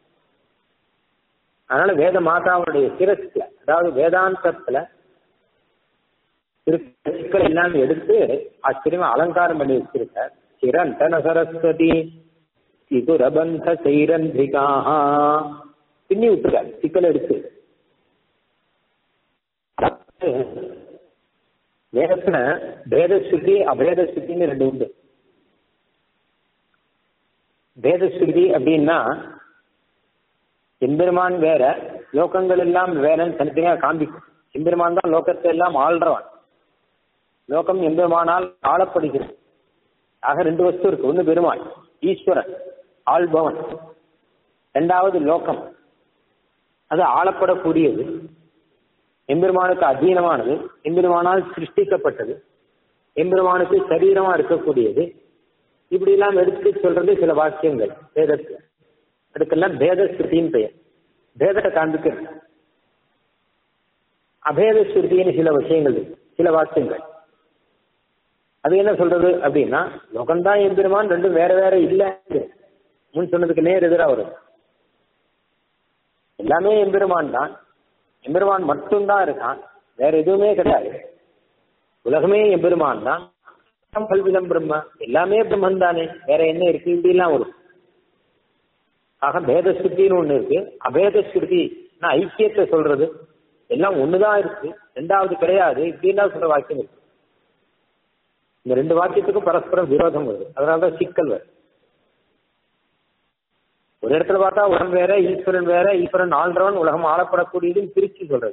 அதனால வேத மாதாவுடைய சிரஸ்ல அதாவது வேதாந்தத்துல சிக்கல் எல்லாம் எடுத்து ஆச்சரியமா அலங்காரம் பண்ணி வச்சிருக்க சிரந்தன சரஸ்வதி இதுரபந்த சைரந்திரிகாக பின்னி விட்டுருக்காரு சிக்கல் எடுத்து வேதத்துல பேத ஸ்ருதி அபேத ஸ்ருதின்னு ரெண்டு உண்டு பேத ஸ்ருதி அப்படின்னா எம்பெருமான் வேற லோகங்கள் எல்லாம் வேறன்னு தனித்தனியா காண்பிக்கும் எம்பெருமான் தான் லோகத்தை எல்லாம் ஆள்றவன் லோகம் எம்பெருமானால் ஆளப்படுகிறது ஆக ரெண்டு வஸ்து இருக்கு ஒன்னு பெருமாள் ஈஸ்வரன் ஆள்பவன் இரண்டாவது லோகம் அது ஆளப்படக்கூடியது எம்பெருமானுக்கு அதீனமானது எம்பெருமானால் சிருஷ்டிக்கப்பட்டது எம்பெருமானுக்கு சரீரமா இருக்கக்கூடியது இப்படி எல்லாம் எடுத்து சொல்றது சில வாக்கியங்கள் வேதத்துல அதுக்கெல்லாம் பேத ஸ்ருதின்னு பெயர் பேதத்தை காண்பிக்கிறது அபேத ஸ்ருதின்னு சில விஷயங்கள் இருக்கு சில வாக்கியங்கள் அது என்ன சொல்றது அப்படின்னா லோகம்தான் எம்பெருமான் ரெண்டும் வேற வேற இல்ல முன் சொன்னதுக்கு நேர் எதிராக வரும் எல்லாமே எம்பெருமான் தான் எம்பெருமான் மட்டும்தான் இருக்கான் வேற எதுவுமே கிடையாது உலகமே எம்பெருமான் தான் கல்விதம் பிரம்ம எல்லாமே பிரம்மன் தானே வேற என்ன இருக்கு இப்படிலாம் வரும் ஆக பேத ஸ்ருதின்னு ஒண்ணு இருக்கு அபேத ஸ்ருதி ஐக்கியத்தை சொல்றது எல்லாம் ஒண்ணுதான் இருக்கு ரெண்டாவது கிடையாது இப்படின்னா சொல்ற வாக்கியம் இருக்கு இந்த ரெண்டு வாக்கியத்துக்கும் பரஸ்பரம் விரோதம் வருது அதனாலதான் சிக்கல் வருது ஒரு இடத்துல பார்த்தா உலகம் வேற ஈஸ்வரன் வேற ஈஸ்வரன் ஆள்றவன் உலகம் ஆளப்படக்கூடியதுன்னு பிரிச்சு சொல்றது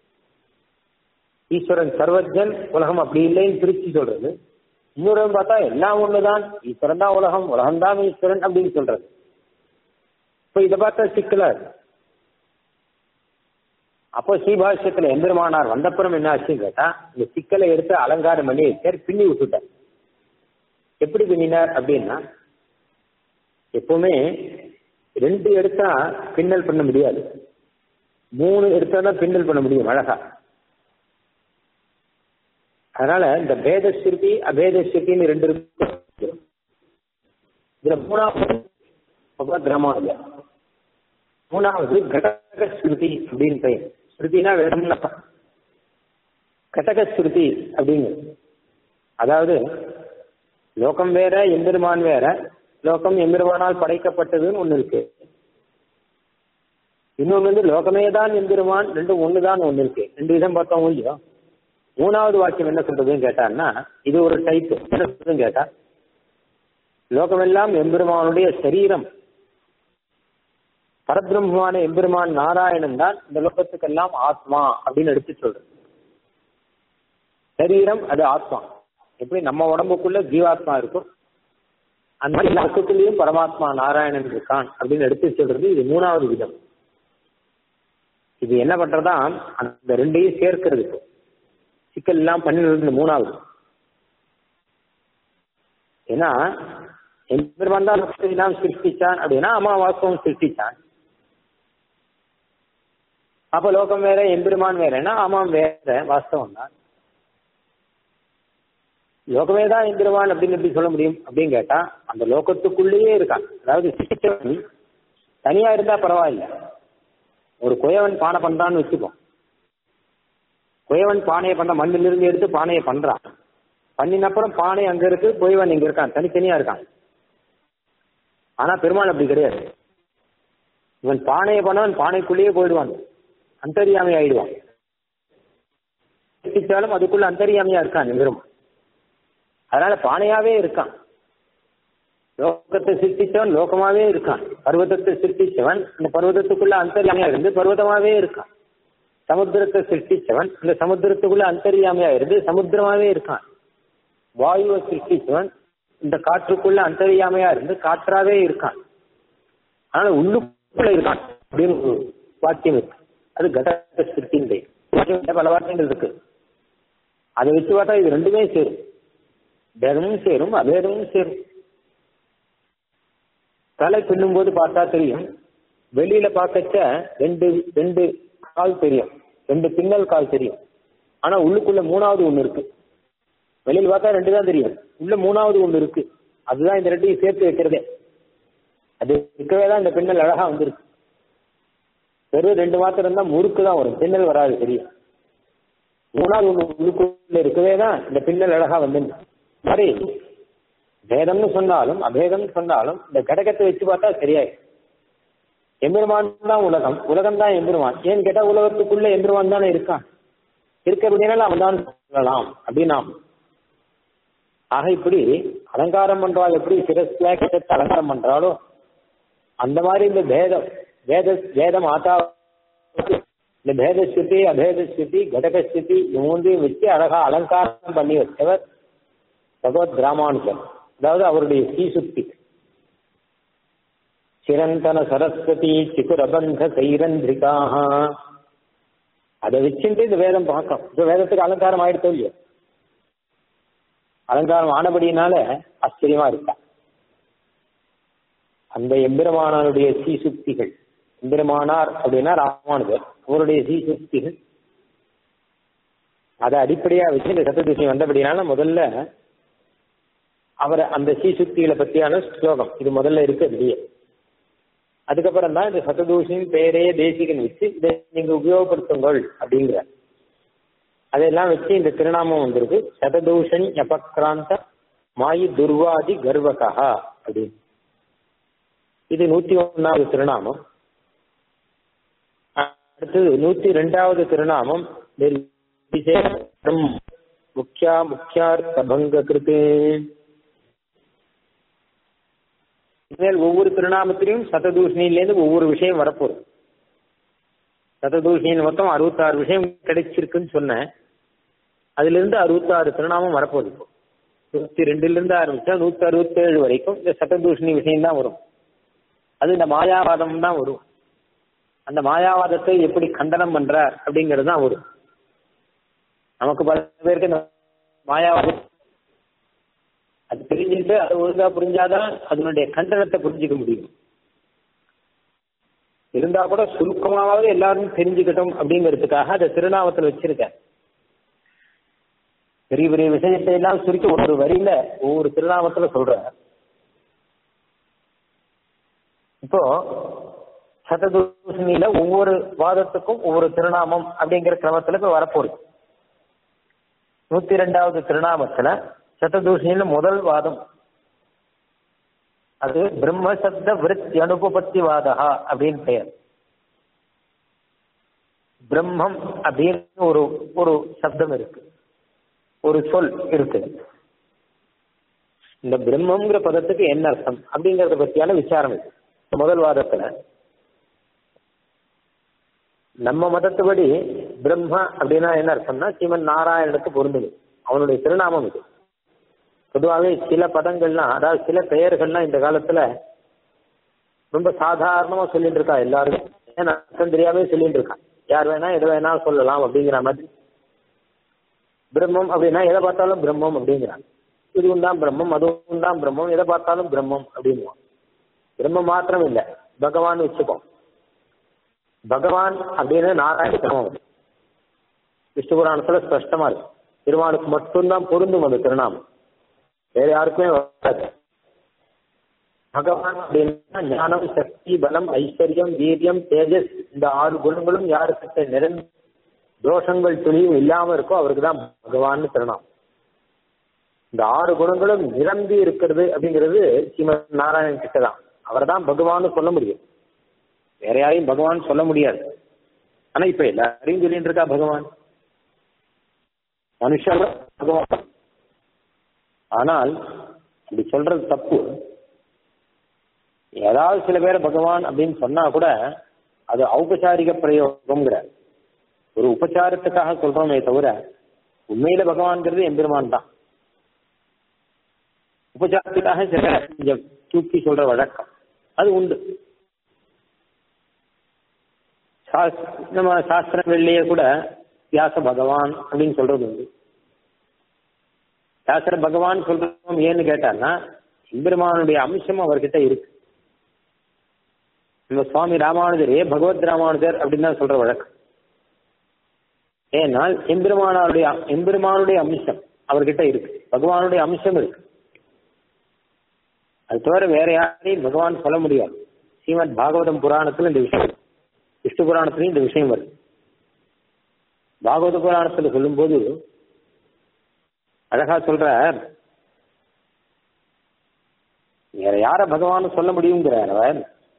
ஈஸ்வரன் சர்வஜன் உலகம் அப்படி இல்லைன்னு பிரிச்சு சொல்றது இன்னொரு பார்த்தா எல்லாம் ஒண்ணுதான் ஈஸ்வரன் தான் உலகம் உலகம் தான் ஈஸ்வரன் அப்படின்னு சொல்றது இப்ப இதை பார்த்தா சிக்கலா இருக்கு அப்போ ஸ்ரீபாஷ்யத்துல எம்பெருமானார் வந்தப்புறம் என்ன ஆச்சுன்னு கேட்டா இந்த சிக்கலை எடுத்து அலங்காரம் பண்ணி வச்சார் பின்னி விட்டுட்டார் எப்படி பின்னினார் அப்படின்னா எப்பவுமே ரெண்டு எடுத்தா பின்னல் பண்ண முடியாது மூணு எடுத்தா தான் பின்னல் பண்ண முடியும் அழகா அதனால இந்த பேத ஸ்ருதி அபேத ஸ்ருதின்னு ரெண்டு இருக்கு இதுல மூணாவது கிராமம் மூணாவது கடக ஸ்ருதி அப்படின்னு பெயர் ஸ்ருதினா வேதம்ல கடக ஸ்ருதி அப்படிங்கிறது அதாவது லோகம் வேற எம்பெருமான் வேற லோகம் எம்பெருமானால் படைக்கப்பட்டதுன்னு ஒண்ணு இருக்கு இன்னொன்னு வந்து லோகமே தான் எம்பெருமான் ரெண்டும் ஒண்ணுதான் ஒண்ணு இருக்கு ரெண்டு விதம் பார்த்தோம் இல்லையோ மூணாவது வாக்கியம் என்ன சொல்றதுன்னு கேட்டான்னா இது ஒரு டைப் என்ன சொல்றதுன்னு கேட்டா லோகமெல்லாம் எம்பெருமானுடைய சரீரம் பரபிரம்மமான எம்பெருமான் நாராயணன் தான் இந்த லோகத்துக்கெல்லாம் ஆத்மா அப்படின்னு எடுத்து சொல்றது சரீரம் அது ஆத்மா எப்படி நம்ம உடம்புக்குள்ள ஜீவாத்மா இருக்கும் அந்த மாதிரி எல்லா வஸ்துக்குள்ளேயும் பரமாத்மா நாராயணன் இருக்கான் அப்படின்னு எடுத்து சொல்றது இது மூணாவது விதம் இது என்ன பண்றதா அந்த ரெண்டையும் சேர்க்கிறது சிக்கல் எல்லாம் பண்ணிடுறது மூணாவது ஏன்னா எம்பெருமான் தான் எல்லாம் சிருஷ்டிச்சான் அப்படின்னா அமாவாசம் சிருஷ்டிச்சான் அப்ப லோகம் வேற எம்பெருமான் வேறன்னா ஆமாம் வேற வாஸ்தவம் தான் லோகமே தான் எம்பெருமான் அப்படின்னு எப்படி சொல்ல முடியும் அப்படின்னு கேட்டா அந்த லோகத்துக்குள்ளேயே இருக்கான் அதாவது சிருஷ்டிச்சவன் தனியா இருந்தா பரவாயில்ல ஒரு குயவன் பானை பண்றான்னு வச்சுப்போம் குயவன் பானையை பண்ண மண்ணிலிருந்து எடுத்து பானையை பண்றான் பண்ணின அப்புறம் பானை அங்க இருக்கு குயவன் இங்க இருக்கான் தனித்தனியா இருக்கான் ஆனா பெருமாள் அப்படி கிடையாது இவன் பானையை பண்ணவன் பானைக்குள்ளேயே போயிடுவான் அந்தரியாமை ஆயிடுவான் சிருஷ்டிச்சாலும் அதுக்குள்ள அந்தரியாமையா இருக்கான் பெருமாள் அதனால பானையாவே இருக்கான் லோகத்தை சிருஷ்டிச்சவன் லோகமாவே இருக்கான் பர்வதத்தை சிருஷ்டிச்சவன் அந்த பர்வதத்துக்குள்ள அந்தரியாமையா இருந்து பர்வதமாவே இருக்கான் சமுத்திரத்தை சிருஷ்டிச்சவன் இந்த சமுத்திரத்துக்குள்ள அந்தரியாமையா இருந்து சமுத்திரமாவே இருக்கான் வாயுவை சிருஷ்டிச்சவன் இந்த காற்றுக்குள்ள அந்தரியாமையா இருந்து காற்றாவே இருக்கான் ஆனா உள்ளுக்குள்ள இருக்கான் அப்படின்னு ஒரு வாக்கியம் இருக்கு அது கடக சிருஷ்டின் பல வாக்கியங்கள் இருக்கு அதை வச்சு பார்த்தா இது ரெண்டுமே சேரும் பேதமும் சேரும் அபேதமும் சேரும் தலை பின்னும் போது பார்த்தா தெரியும் வெளியில பார்க்கச்ச ரெண்டு ரெண்டு கால் தெரியும் ரெண்டு பின்னல் கால் தெரியும் ஆனா உள்ளுக்குள்ள மூணாவது ஒண்ணு இருக்கு வெளியில பார்த்தா ரெண்டு தான் தெரியும் உள்ள மூணாவது ஒண்ணு இருக்கு அதுதான் இந்த ரெண்டையும் சேர்த்து வைக்கிறதே அது இருக்கவே தான் இந்த பின்னல் அழகா வந்திருக்கு வெறும் ரெண்டு மாத்திரம் தான் முறுக்கு தான் வரும் பின்னல் வராது தெரியும் மூணாவது ஒண்ணு உள்ளுக்குள்ள இருக்கவே தான் இந்த பின்னல் அழகா வந்து மாதிரி பேதம்னு சொன்னாலும் அபேதம்னு சொன்னாலும் இந்த கடகத்தை வச்சு பார்த்தா சரியாயிடும் எம்பெருமான் தான் உலகம் உலகம் தான் எம்பெருமான் ஏன்னு கேட்டா உலகத்துக்குள்ள எம்பெருமான் தானே இருக்கான் இருக்க அப்படின்னால அவன் தான் சொல்லலாம் அப்படின்னாம் ஆக இப்படி அலங்காரம் பண்றாள் எப்படி சிரஸ்ல கிட்டத்தை அலங்காரம் பண்றாளோ அந்த மாதிரி இந்த பேதம் வேத வேத மாதா இந்த பேத ஸ்ருதி அபேத ஸ்ருதி கடக ஸ்ருதி மூன்றையும் வச்சு அழகா அலங்காரம் பண்ணி வச்சவர் பகவத் ராமானுஜன் அதாவது அவருடைய ஸ்ரீசுக்தி சிரந்தன சரஸ்வதி சிகுரபந்த சைரந்திரிகாக அதை வச்சுட்டு இந்த வேதம் பார்க்கணும் இந்த வேதத்துக்கு அலங்காரம் ஆயிடுத்தோ இல்லையோ அலங்காரம் ஆனபடியினால ஆச்சரியமா இருக்கா அந்த எம்பெருமானாருடைய சீசுக்திகள் எம்பெருமானார் அப்படின்னா ராமானுஜர் அவருடைய சீசுக்திகள் அதை அடிப்படையா வச்சு இந்த சத்ததிசை வந்தபடினால முதல்ல அவர் அந்த சீசுக்திகளை பத்தியான ஸ்லோகம் இது முதல்ல இருக்கு வெளியே அதுக்கப்புறம் தான் இந்த சததூஷின் பேரே தேசிகன் வச்சு இதை நீங்க உபயோகப்படுத்துங்கள் அப்படிங்கிற அதெல்லாம் வச்சு இந்த திருநாமம் வந்திருக்கு சததூஷன் அபக்ராந்த மாயி துர்வாதி கர்வகா அப்படின்னு இது நூத்தி ஒன்னாவது திருநாமம் அடுத்தது நூத்தி ரெண்டாவது திருநாமம் முக்கியா முக்கியார்த்த பங்க கிருத்து இனிமேல் ஒவ்வொரு திருநாமத்திலையும் சததூஷணிலேருந்து ஒவ்வொரு விஷயம் வரப்போகுது சததூஷணியில் மொத்தம் அறுபத்தாறு விஷயம் கிடைச்சிருக்குன்னு சொன்னேன் அதுல இருந்து அறுபத்தாறு திருநாமம் வரப்போகுது இப்போ நூத்தி ரெண்டுல இருந்து ஆரம்பிச்சா நூத்தி அறுபத்தேழு வரைக்கும் இந்த சததூஷணி விஷயம் தான் வரும் அது இந்த மாயாவாதம் தான் வரும் அந்த மாயாவாதத்தை எப்படி கண்டனம் பண்றார் அப்படிங்கிறது தான் வரும் நமக்கு பல பேருக்கு இந்த மாயாவாதம் அது தெரிஞ்சுட்டு அது ஒழுங்கா புரிஞ்சாதான் அதனுடைய கண்டனத்தை புரிஞ்சுக்க முடியும் இருந்தா கூட சுருக்கமாவது எல்லாரும் தெரிஞ்சுக்கட்டும் அப்படிங்கிறதுக்காக அதை திருநாமத்தில் வச்சிருக்கேன் பெரிய பெரிய விஷயத்தை எல்லாம் சுருக்கி ஒரு வரியில ஒவ்வொரு திருநாமத்துல சொல்ற இப்போ சததூஷணியில ஒவ்வொரு வாதத்துக்கும் ஒவ்வொரு திருநாமம் அப்படிங்கிற கிரமத்துல இப்ப வரப்போகுது நூத்தி ரெண்டாவது திருநாமத்துல சததூஷணியில முதல் வாதம் அது பிரம்மசப்த விருத்தி அனுபபத்தி வாதகா அப்படின்னு பெயர் பிரம்மம் அப்படின்னு ஒரு ஒரு சப்தம் இருக்கு ஒரு சொல் இருக்கு இந்த பிரம்மங்கிற பதத்துக்கு என்ன அர்த்தம் அப்படிங்கறத பத்தியான விசாரம் இருக்கு முதல் வாதத்துல நம்ம மதத்துபடி பிரம்ம அப்படின்னா என்ன அர்த்தம்னா சிவன் நாராயணனுக்கு பொருந்துது அவனுடைய திருநாமம் இது பொதுவாகவே சில பதங்கள்லாம் அதாவது சில பெயர்கள்லாம் இந்த காலத்துல ரொம்ப சாதாரணமா சொல்லிட்டு இருக்கா எல்லாரும் ஏன்னா அர்த்தம் தெரியாம சொல்லிட்டு இருக்கான் யார் வேணா எதை வேணா சொல்லலாம் அப்படிங்கிற மாதிரி பிரம்மம் அப்படின்னா எதை பார்த்தாலும் பிரம்மம் அப்படிங்கிறாங்க இதுவும் தான் பிரம்மம் அதுவும் தான் பிரம்மம் எதை பார்த்தாலும் பிரம்மம் அப்படின்னுவான் பிரம்மம் மாத்திரம் இல்லை பகவான் வச்சுப்போம் பகவான் அப்படின்னு நாராயண கிரமம் விஷ்ணு புராணத்துல ஸ்பஷ்டமா இருக்கு திருமாலுக்கு மட்டும்தான் பொருந்தும் அந்த திருநாமம் வேற யாருக்குமே வராது பகவான் அப்படின்னா ஞானம் சக்தி பலம் ஐஸ்வர்யம் வீரியம் தேஜஸ் இந்த ஆறு குணங்களும் யாருக்கிட்ட நிறைந்த தோஷங்கள் துளியும் இல்லாம இருக்கோ அவருக்கு தான் பகவான் திருநாமம் இந்த ஆறு குணங்களும் நிரம்பி இருக்கிறது அப்படிங்கிறது ஸ்ரீமத் நாராயணன் கிட்ட தான் அவர் தான் பகவான் சொல்ல முடியும் வேற யாரையும் பகவான் சொல்ல முடியாது ஆனா இப்ப எல்லாரையும் சொல்லிட்டு இருக்கா பகவான் மனுஷன் பகவான் ஆனால் அப்படி சொல்றது தப்பு ஏதாவது சில பேர் பகவான் அப்படின்னு சொன்னா கூட அது ஔபச்சாரிக பிரயோகம்ங்கிற ஒரு உபச்சாரத்துக்காக சொல்றோமே தவிர உண்மையில பகவான்கிறது எம்பெருமான் தான் உபச்சாரத்துக்காக சில கொஞ்சம் தூக்கி சொல்ற வழக்கம் அது உண்டு சாஸ்- நம்ம சாஸ்திரங்கள்லயே கூட வியாச பகவான் அப்படின்னு சொல்றது உண்டு வியாசர பகவான் சொல்றோம் ஏன்னு கேட்டான்னா எம்பெருமானுடைய அம்சம் அவர்கிட்ட இருக்கு நம்ம சுவாமி ராமானுஜரே பகவத் ராமானுஜர் அப்படின்னு தான் சொல்ற வழக்கம் ஏனால் எம்பெருமானாருடைய எம்பெருமானுடைய அம்சம் அவர்கிட்ட இருக்கு பகவானுடைய அம்சம் இருக்கு அது தவிர வேற யாரையும் பகவான் சொல்ல முடியாது ஸ்ரீமத் பாகவதம் புராணத்துல இந்த விஷயம் விஷ்ணு புராணத்திலையும் இந்த விஷயம் வருது பாகவத புராணத்துல சொல்லும்போது அழகா சொல்ற வேற யார பகவான் சொல்ல முடியுங்கிறார் அவர்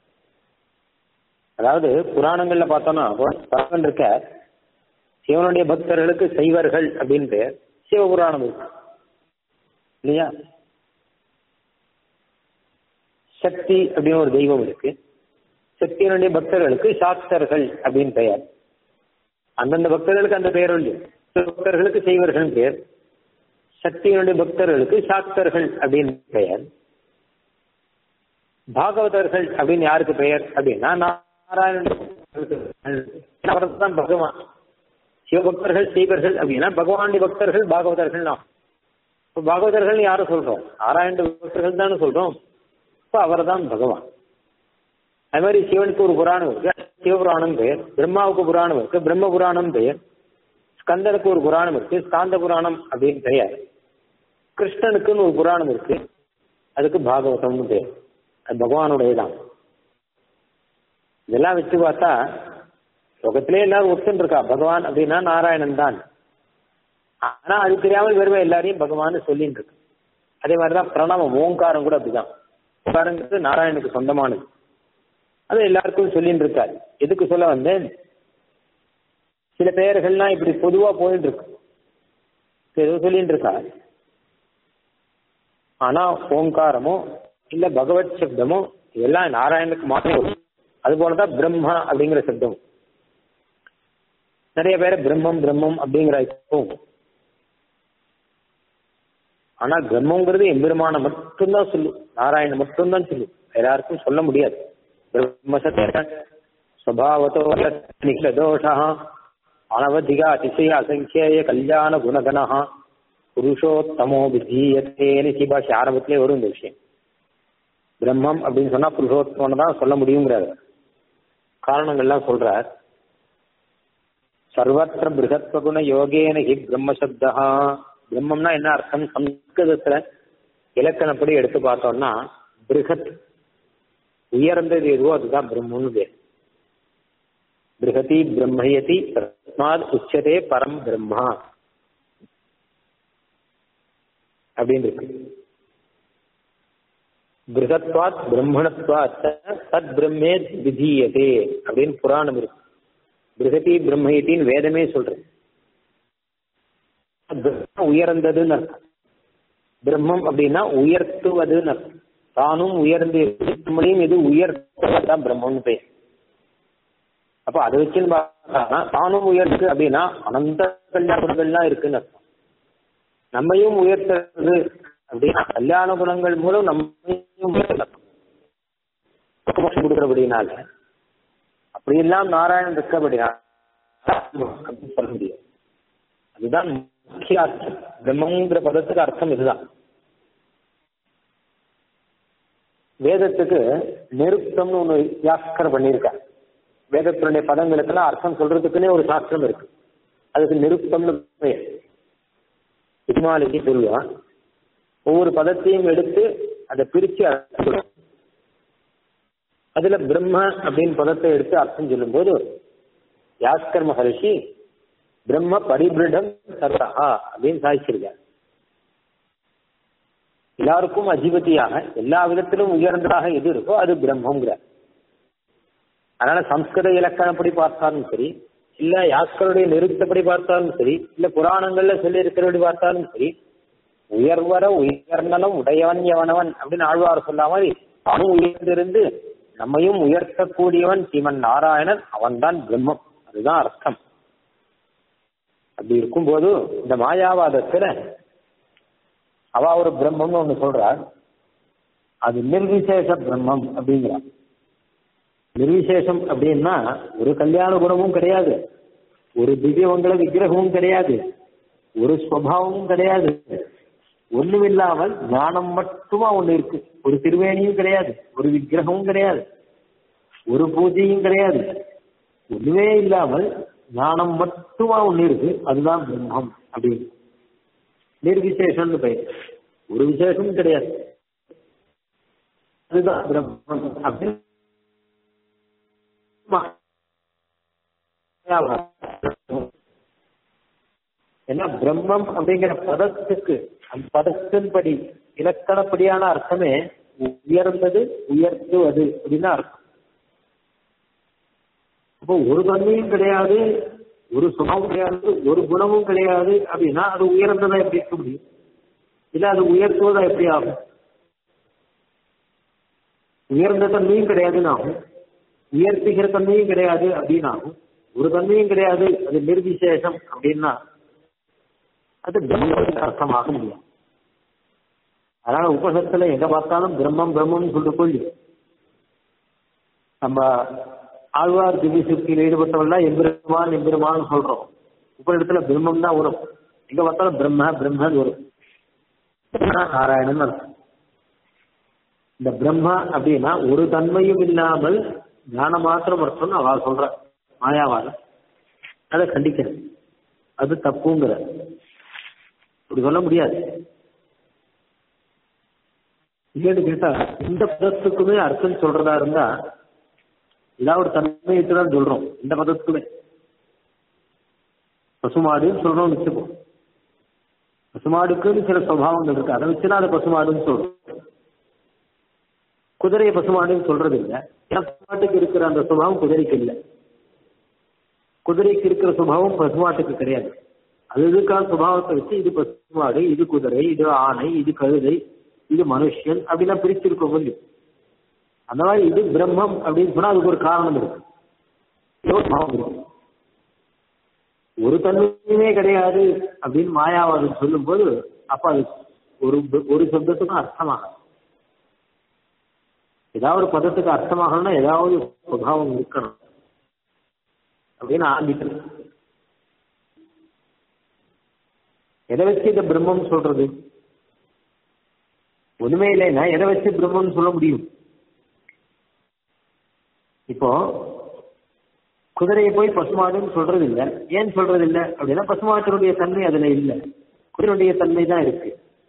அதாவது புராணங்கள்ல பார்த்தோம்னா பகவான் இருக்க சிவனுடைய பக்தர்களுக்கு செய்வர்கள் அப்படின்னு பெயர் சிவபுராணம் இருக்கு இல்லையா சக்தி அப்படின்னு ஒரு தெய்வம் இருக்கு சக்தியினுடைய பக்தர்களுக்கு சாஸ்தர்கள் அப்படின்னு பெயர் அந்தந்த பக்தர்களுக்கு அந்த பெயர் இல்லையா சில பக்தர்களுக்கு செய்வர்கள் பெயர் சக்தியினுடைய பக்தர்களுக்கு சாஸ்தர்கள் அப்படின்னு பெயர் பாகவதர்கள் அப்படின்னு யாருக்கு பெயர் அப்படின்னா நாராயணன் அவர்தான் பகவான் சிவபக்தர்கள் செய்வர்கள் அப்படின்னா பகவானுடைய பக்தர்கள் பாகவதர்கள் தான் இப்போ பாகவதர்கள் யாரும் சொல்றோம் நாராயண பக்தர்கள் தானே சொல்றோம் இப்போ அவர் தான் பகவான் அது மாதிரி சிவனுக்கு ஒரு புராணம் இருக்கு சிவபுராணம் பெயர் பிரம்மாவுக்கு புராணம் இருக்கு பிரம்ம புராணம் பெயர் ஸ்கந்தனுக்கு ஒரு புராணம் இருக்கு ஸ்காந்த புராணம் அப்படின்னு பெயர் கிருஷ்ணனுக்குன்னு ஒரு புராணம் இருக்கு அதுக்கு பாகவதம்னு பெயர் அது பகவானுடைய தான் இதெல்லாம் வச்சு பார்த்தா லோகத்திலே எல்லாரும் ஒத்துன்னு இருக்கா பகவான் அப்படின்னா நாராயணன் தான் ஆனா அது தெரியாமல் வெறும் எல்லாரையும் பகவான் சொல்லிட்டு இருக்கு அதே மாதிரிதான் பிரணவம் ஓங்காரம் கூட அப்படிதான் ஓங்காரங்கிறது நாராயணுக்கு சொந்தமானது அது எல்லாருக்கும் சொல்லிட்டு இருக்காரு எதுக்கு சொல்ல வந்தேன் சில பெயர்கள்லாம் இப்படி பொதுவா போயிட்டு இருக்கு ஏதோ சொல்லிட்டு இருக்கா ஆனா ஓங்காரமோ இல்ல பகவத் சப்தமோ இதெல்லாம் நாராயணுக்கு மாத்திரம் வரும். அது போலதான் பிரம்மா அப்படிங்கிற சப்தம் நிறைய பேர் பிரம்மம் பிரம்மம் அப்படிங்கிற போகும் ஆனா பிரம்மங்கிறது எம்பெருமான மட்டும்தான் சொல்லும் நாராயணன் மட்டும்தான் சொல்லும் வேற யாருக்கும் சொல்ல முடியாது பிரம்மசத்த ஸ்வபாவத்தோ நிகில தோஷா அனவதிக அதிசய அசங்கிய கல்யாண குணகணா புருஷோத்தமோ விதீயத்தேன்னு சிபாஷி ஆரம்பத்திலே வரும் இந்த விஷயம் பிரம்மம் அப்படின்னு சொன்னா புருஷோத்தமன் தான் சொல்ல முடியுங்கிறாரு காரணங்கள்லாம் சொல்றார் சர்வத்திர பிருகத்வகுண யோகேன ஹி பிரம்மசப்தா பிரம்மம்னா என்ன அர்த்தம் சம்ஸ்கிருதத்துல இலக்கணப்படி எடுத்து பார்த்தோம்னா பிருகத் உயர்ந்தது எதுவோ அதுதான் பிரம்மம்னு பேர் பிருகதி பிரம்மயதி தஸ்மாத் உச்சதே பரம் பிரம்மா அப்படின்னு இருக்கு பிருகத்வாத் பிரம்மணத்வாத் தத் பிரம்மே விதீயதே அப்படின்னு புராணம் இருக்கு பிருகதி பிரம்மயத்தின்னு வேதமே சொல்றது பிரம்மம் உயர்ந்ததுன்னு அர்த்தம் பிரம்மம் அப்படின்னா உயர்த்துவதுன்னு அர்த்தம் தானும் உயர்ந்து இருக்கு, நம்மளையும் இது உயர்த்துவதுதான் பிரம்மம்னு பேர் அப்ப அதை வச்சுன்னு பார்த்தா தானும் உயர்த்து அப்படின்னா அனந்த கல்யாண குணங்கள்லாம் இருக்குன்னு அர்த்தம் நம்மையும் உயர்த்துறது அப்படின்னா கல்யாண குணங்கள் மூலம் நம்மையும் உயர்த்தலாம் மோட்சம் கொடுக்கறபடினால அப்படியெல்லாம் நாராயணன் இருக்கபடினால அப்படின்னு சொல்ல முடியாது அதுதான் முக்கிய அர்த்தம் பிரம்மங்கிற பதத்துக்கு அர்த்தம் இதுதான் வேதத்துக்கு நிருப்தம்னு ஒண்ணு வியாஸ்கர் பண்ணியிருக்கார் வேதத்தினுடைய பதங்களுக்கெல்லாம் அர்த்தம் சொல்றதுக்குன்னே ஒரு சாஸ்திரம் இருக்கு அதுக்கு நிருப்தம்னு பெயர் இமாலஜி சொல்லுவான் ஒவ்வொரு பதத்தையும் எடுத்து அதை பிரிச்சு அர்த்தம் சொல்லுவான். அதுல பிரம்ம அப்படின்னு பதத்தை எடுத்து அர்த்தம் சொல்லும்போது யாஸ்கர் மகரிஷி பிரம்ம பரிபிருடம் சர்வஹா அப்படின்னு சாதிச்சிருக்கார் எல்லாருக்கும் அதிபதியாக எல்லா விதத்திலும் உயர்ந்ததாக எது இருக்கோ அது பிரம்மங்கிறார் அதனால சம்ஸ்கிருத இலக்கணப்படி பார்த்தாலும் சரி இல்ல யாஸ்கருடைய நிறுத்தப்படி பார்த்தாலும் சரி இல்ல புராணங்கள்ல சொல்லி இருக்கிறபடி பார்த்தாலும் சரி உயர்வர உயர்நலம் உடையவன் எவனவன் அப்படின்னு ஆழ்வார் சொன்ன மாதிரி அவனும் உயர்ந்திருந்து நம்மையும் உயர்த்தக்கூடியவன் சிவன் நாராயணன் அவன்தான் பிரம்மம் அதுதான் அர்த்தம் அப்படி இருக்கும்போது இந்த மாயாவாதத்துல அவ ஒரு பிரம்மம்னு ஒண்ணு சொல்றார் அது நிர்விசேஷ பிரம்மம் அப்படிங்கிறார் நிர்விசேஷம் அப்படின்னா ஒரு கல்யாண குணமும் கிடையாது ஒரு திவ்யமங்கல விக்கிரகமும் கிடையாது ஒரு ஸ்வபாவமும் கிடையாது ஒண்ணுமில்லாமல் ஞானம் மட்டுமா ஒண்ணு இருக்கு ஒரு திருவேணியும் கிடையாது ஒரு விக்கிரகமும் கிடையாது ஒரு பூஜையும் கிடையாது ஒண்ணுமே இல்லாமல் ஞானம் மட்டுமா ஒண்ணு இருக்கு அதுதான் பிரம்மம் அப்படின்னு நிர்விசேஷம்னு பெயர் ஒரு விசேஷமும் கிடையாது அதுதான் பிரம்மம் அப்படின்னு ஏன்னா பிரம்மம் அப்படிங்கிற பதத்துக்கு அந்த பதத்தின்படி இலக்கணப்படியான அர்த்தமே உயர்ந்தது உயர்த்துவது அப்படின்னு அர்த்தம் அப்போ ஒரு தன்மையும் கிடையாது ஒரு சுகமும் கிடையாது ஒரு குணமும் கிடையாது அப்படின்னா அது உயர்ந்ததா எப்படி இருக்க முடியும் இல்ல அது உயர்த்துவதா எப்படி ஆகும் உயர்ந்த தன்மையும் கிடையாதுன்னு ஆகும் உயர்த்துகிற தன்மையும் கிடையாது அப்படின்னு ஆகும் ஒரு தன்மையும் கிடையாது அது நிர்விசேஷம் அப்படின்னா அது பிரம்மத்தின் அர்த்தமாக முடியும் அதனால உபசத்துல எங்க பார்த்தாலும் பிரம்மம் பிரம்மம்னு சொல்லிட்டு கொள்ளி நம்ம ஆழ்வார் திவ்ய சுத்தியில் ஈடுபட்டவெல்லாம் எம்பெருமான் எம்பெருமான் சொல்றோம் உபரிடத்துல பிரம்மம் தான் வரும் எங்க பார்த்தாலும் பிரம்ம பிரம்மன் வரும் நாராயணன் அர்த்தம் இந்த பிரம்மா அப்படின்னா ஒரு தன்மையும் இல்லாமல் ஞான மாத்திரம் அர்த்தம்னு அவ சொல்ற மாயாவாதம் அதை கண்டிக்கிறேன் அது தப்புங்கிற அப்படி சொல்ல முடியாது இல்லைன்னு கேட்டா இந்த பதத்துக்குமே அர்த்தம் சொல்றதா இருந்தா ஏதாவது ஒரு தன்மையை தான் சொல்றோம் இந்த பதத்துக்குமே பசுமாடுன்னு சொல்றோம் வச்சுப்போம் பசுமாடுக்குன்னு சில சுவாவங்கள் இருக்கு அதை வச்சுனா அதை பசுமாடுன்னு சொல்றோம் குதிரையை பசுமாடுன்னு சொல்றது இல்லை பசுமாட்டுக்கு இருக்கிற அந்த சுபாவம் குதிரைக்கு இல்லை குதிரைக்கு இருக்கிற சுபாவம் பசுமாட்டுக்கு கிடையாது அது இதுக்கான சுபாவத்தை வச்சு இது பசுமாடு இது குதிரை இது ஆணை இது கழுதை இது மனுஷன் அப்படிலாம் பிரிச்சிருக்க முடியும் அந்த மாதிரி இது பிரம்மம் அப்படின்னு சொன்னா அதுக்கு ஒரு காரணம் இருக்கு ஒரு தன்மையுமே கிடையாது அப்படின்னு மாயாவாதம் சொல்லும் போது அப்ப அது ஒரு ஒரு சப்தத்துக்கும் அர்த்தமாகும் ஏதாவது ஒரு பதத்துக்கு அர்த்தமாகணும்னா ஏதாவது சுபாவம் இருக்கணும் அப்படின்னு ஆரம்பிக்கணும் எதை வச்சு இந்த பிரம்மம் சொல்றது ஒண்ணுமே இல்லைன்னா எதை வச்சு பிரம்மம் சொல்ல முடியும் இப்போ குதிரையை போய் பசுமாடுன்னு சொல்றது இல்லை ஏன் சொல்றது இல்லை அப்படின்னா பசுமாட்டினுடைய தன்மை அதுல இல்லை குதிரையுடைய தன்மை தான் இருக்கு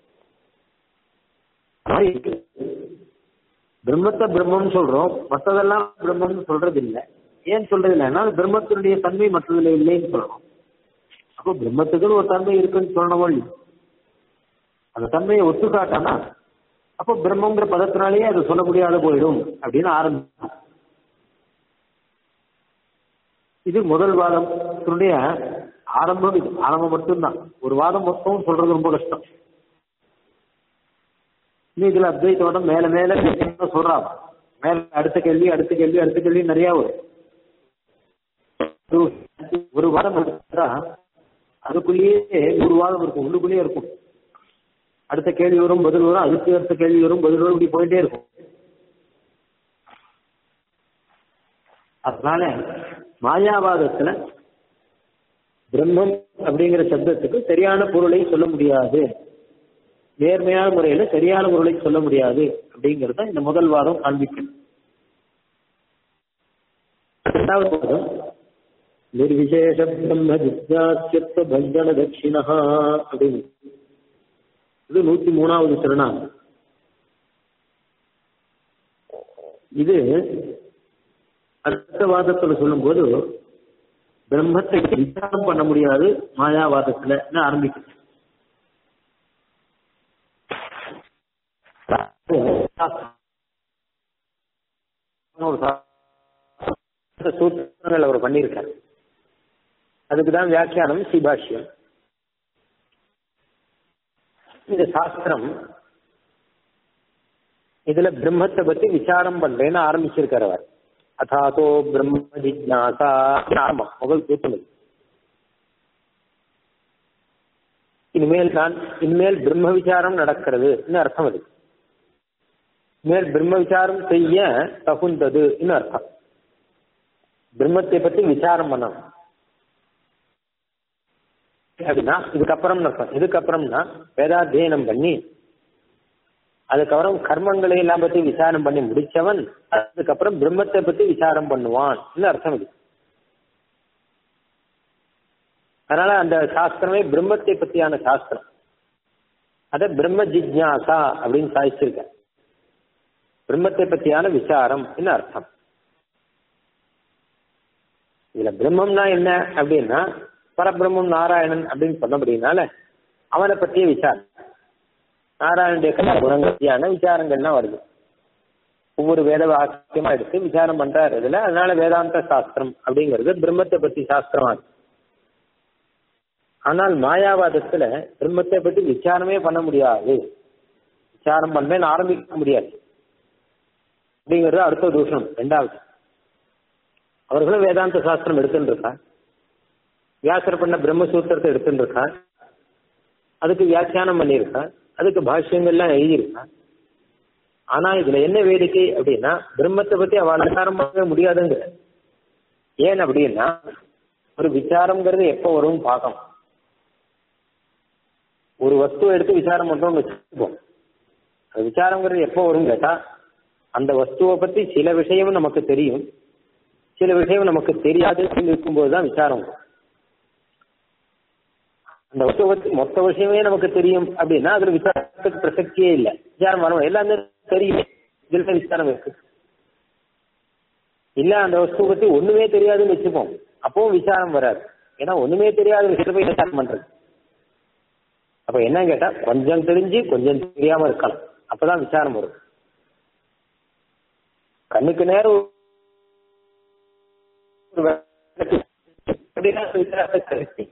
பிரம்மத்தை பிரம்மம் சொல்றோம் மற்றதெல்லாம் பிரம்மம்னு சொல்றது இல்லை ஏன் சொல்றது இல்லைன்னா பிரம்மத்தினுடைய தன்மை மற்றதுல இல்லைன்னு சொல்லணும் அப்போ பிரம்மத்துக்குன்னு ஒரு தன்மை இருக்குன்னு சொல்லணும் அந்த தன்மையை ஒத்துக்காட்டானா அப்போ பிரம்மங்கிற பதத்தினாலேயே அது சொல்ல முடியாத போயிடும் அப்படின்னு ஆரம்பிக்கும் இது முதல் வாதத்தினுடைய ஆரம்பம் இது ஆரம்பம் மட்டும்தான் ஒரு வாதம் மொத்தம் சொல்றது ரொம்ப கஷ்டம் இன்னும் இதுல அத்வைத்தோடம் மேல மேல சொல்றாங்க மேல அடுத்த கேள்வி அடுத்த கேள்வி அடுத்த கேள்வி நிறைய வரும் ஒரு வாரம் எடுத்தா அதுக்குள்ளேயே நூறு வாரம் இருக்கும் உள்ளுக்குள்ளேயே இருக்கும் அடுத்த கேள்வி வரும் பதில் வரும் அதுக்கு அடுத்த கேள்வி வரும் பதில் வரும் இப்படி போயிட்டே இருக்கும் அதனால மாயாவாதத்துல பிரம்மம் அப்படிங்கிற சப்தத்துக்கு சரியான பொருளை சொல்ல முடியாது நேர்மையான முறையில சரியான பொருளை சொல்ல முடியாது அப்படிங்கறத இந்த முதல் வாரம் காண்பிக்கும் இரண்டாவது வாதம் நிர்விசேஷ பிரம்ம ஜித்யாசியத்துவ பஞ்சன தட்சிணா அப்படின்னு இது நூத்தி மூணாவது சரணாங்க இது அடுத்த வாதத்துல சொல்லும்போது பிரம்மத்தை விசாரம் பண்ண முடியாது மாயாவாதத்துல ஆரம்பிக்கும் சூத்திரங்கள் அவர் பண்ணியிருக்கார் அதுக்குதான் வியாக்கியானம் சிபாஷ்யம் இந்த சாஸ்திரம் இதுல பிரம்மத்தை பத்தி விசாரம் பண்றேன்னு ஆரம்பிச்சிருக்காரு அவர் அதாதோ பிரம்ம ஜிஜ்ஞாசா ஆரம்பம் முதல் கூட்டணி இனிமேல் நான் இனிமேல் பிரம்ம விசாரம் நடக்கிறதுன்னு அர்த்தம் அது இனிமேல் பிரம்ம விசாரம் செய்ய தகுந்ததுன்னு அர்த்தம் பிரம்மத்தை பத்தி விசாரம் பண்ணணும் அப்படின்னா இதுக்கப்புறம் அர்த்தம் இதுக்கப்புறம்னா வேதாத்தியனம் பண்ணி அதுக்கப்புறம் கர்மங்களை எல்லாம் பத்தி விசாரம் பண்ணி முடிச்சவன் அதுக்கப்புறம் பிரம்மத்தை பத்தி விசாரம் பண்ணுவான் அர்த்தம் இது அதனால அந்த சாஸ்திரமே பிரம்மத்தை பத்தியான சாஸ்திரம் அத பிரம்ம ஜிஜ்ஞாசா அப்படின்னு சாதிச்சிருக்க பிரம்மத்தை பத்தியான விசாரம் அர்த்தம் இதுல பிரம்மம்னா என்ன அப்படின்னா பரபிரம்மம் நாராயணன் அப்படின்னு சொன்னபடினால அவனை பற்றிய விசாரம் நாராயணுடைய கலா குணங்கத்தியான விசாரங்கள்லாம் வருது ஒவ்வொரு வேத வாக்கியமா எடுத்து விசாரம் பண்றாரு இதுல அதனால வேதாந்த சாஸ்திரம் அப்படிங்கிறது பிரம்மத்தை பத்தி சாஸ்திரமா இருக்கு ஆனால் மாயாவாதத்துல பிரம்மத்தை பத்தி விசாரமே பண்ண முடியாது விசாரம் பண்ணேன்னு ஆரம்பிக்க முடியாது அப்படிங்கிறது அடுத்த தூஷணம் ரெண்டாவது அவர்களும் வேதாந்த சாஸ்திரம் எடுத்துட்டு இருக்கா வியாசர் பண்ண பிரம்மசூத்திரத்தை எடுத்துட்டு இருக்கா அதுக்கு வியாக்கியானம் பண்ணியிருக்கா அதுக்கு பாஷ்யங்கள்லாம் எழுதியிருக்கா ஆனா இதுல என்ன வேடிக்கை அப்படின்னா பிரம்மத்தை பத்தி அவள் விசாரம் பண்ணவே முடியாதுங்கிற ஏன் அப்படின்னா ஒரு விசாரம்ங்கிறது எப்போ வரும்னு பார்க்கணும் ஒரு வஸ்துவை எடுத்து விசாரம் பண்றோம்னு வச்சுப்போம் அது விசாரங்கிறது எப்போ வரும் கேட்டா அந்த வஸ்துவை பத்தி சில விஷயம் நமக்கு தெரியும் சில விஷயம் நமக்கு தெரியாது இருக்கும்போது தான் விசாரம் வரும் அந்த வஸ்துவை பத்தி மொத்த விஷயமே நமக்கு தெரியும் அப்படின்னா அதுல விசாரத்துக்கு பிரசக்தியே இல்லை விசாரம் வரும் எல்லாமே தெரியும் இதுல விசாரம் இருக்கு இல்ல அந்த வஸ்துவை பத்தி ஒண்ணுமே தெரியாதுன்னு வச்சுப்போம் அப்பவும் விசாரம் வராது ஏன்னா ஒண்ணுமே தெரியாத விஷயத்த போய் விசாரம் பண்றது அப்ப என்ன கேட்டா கொஞ்சம் தெரிஞ்சு கொஞ்சம் தெரியாம இருக்கலாம் அப்பதான் விசாரம் வரும் கண்ணுக்கு நேரம் ஒரு விளக்கு அப்படின்னா விசாரத்தை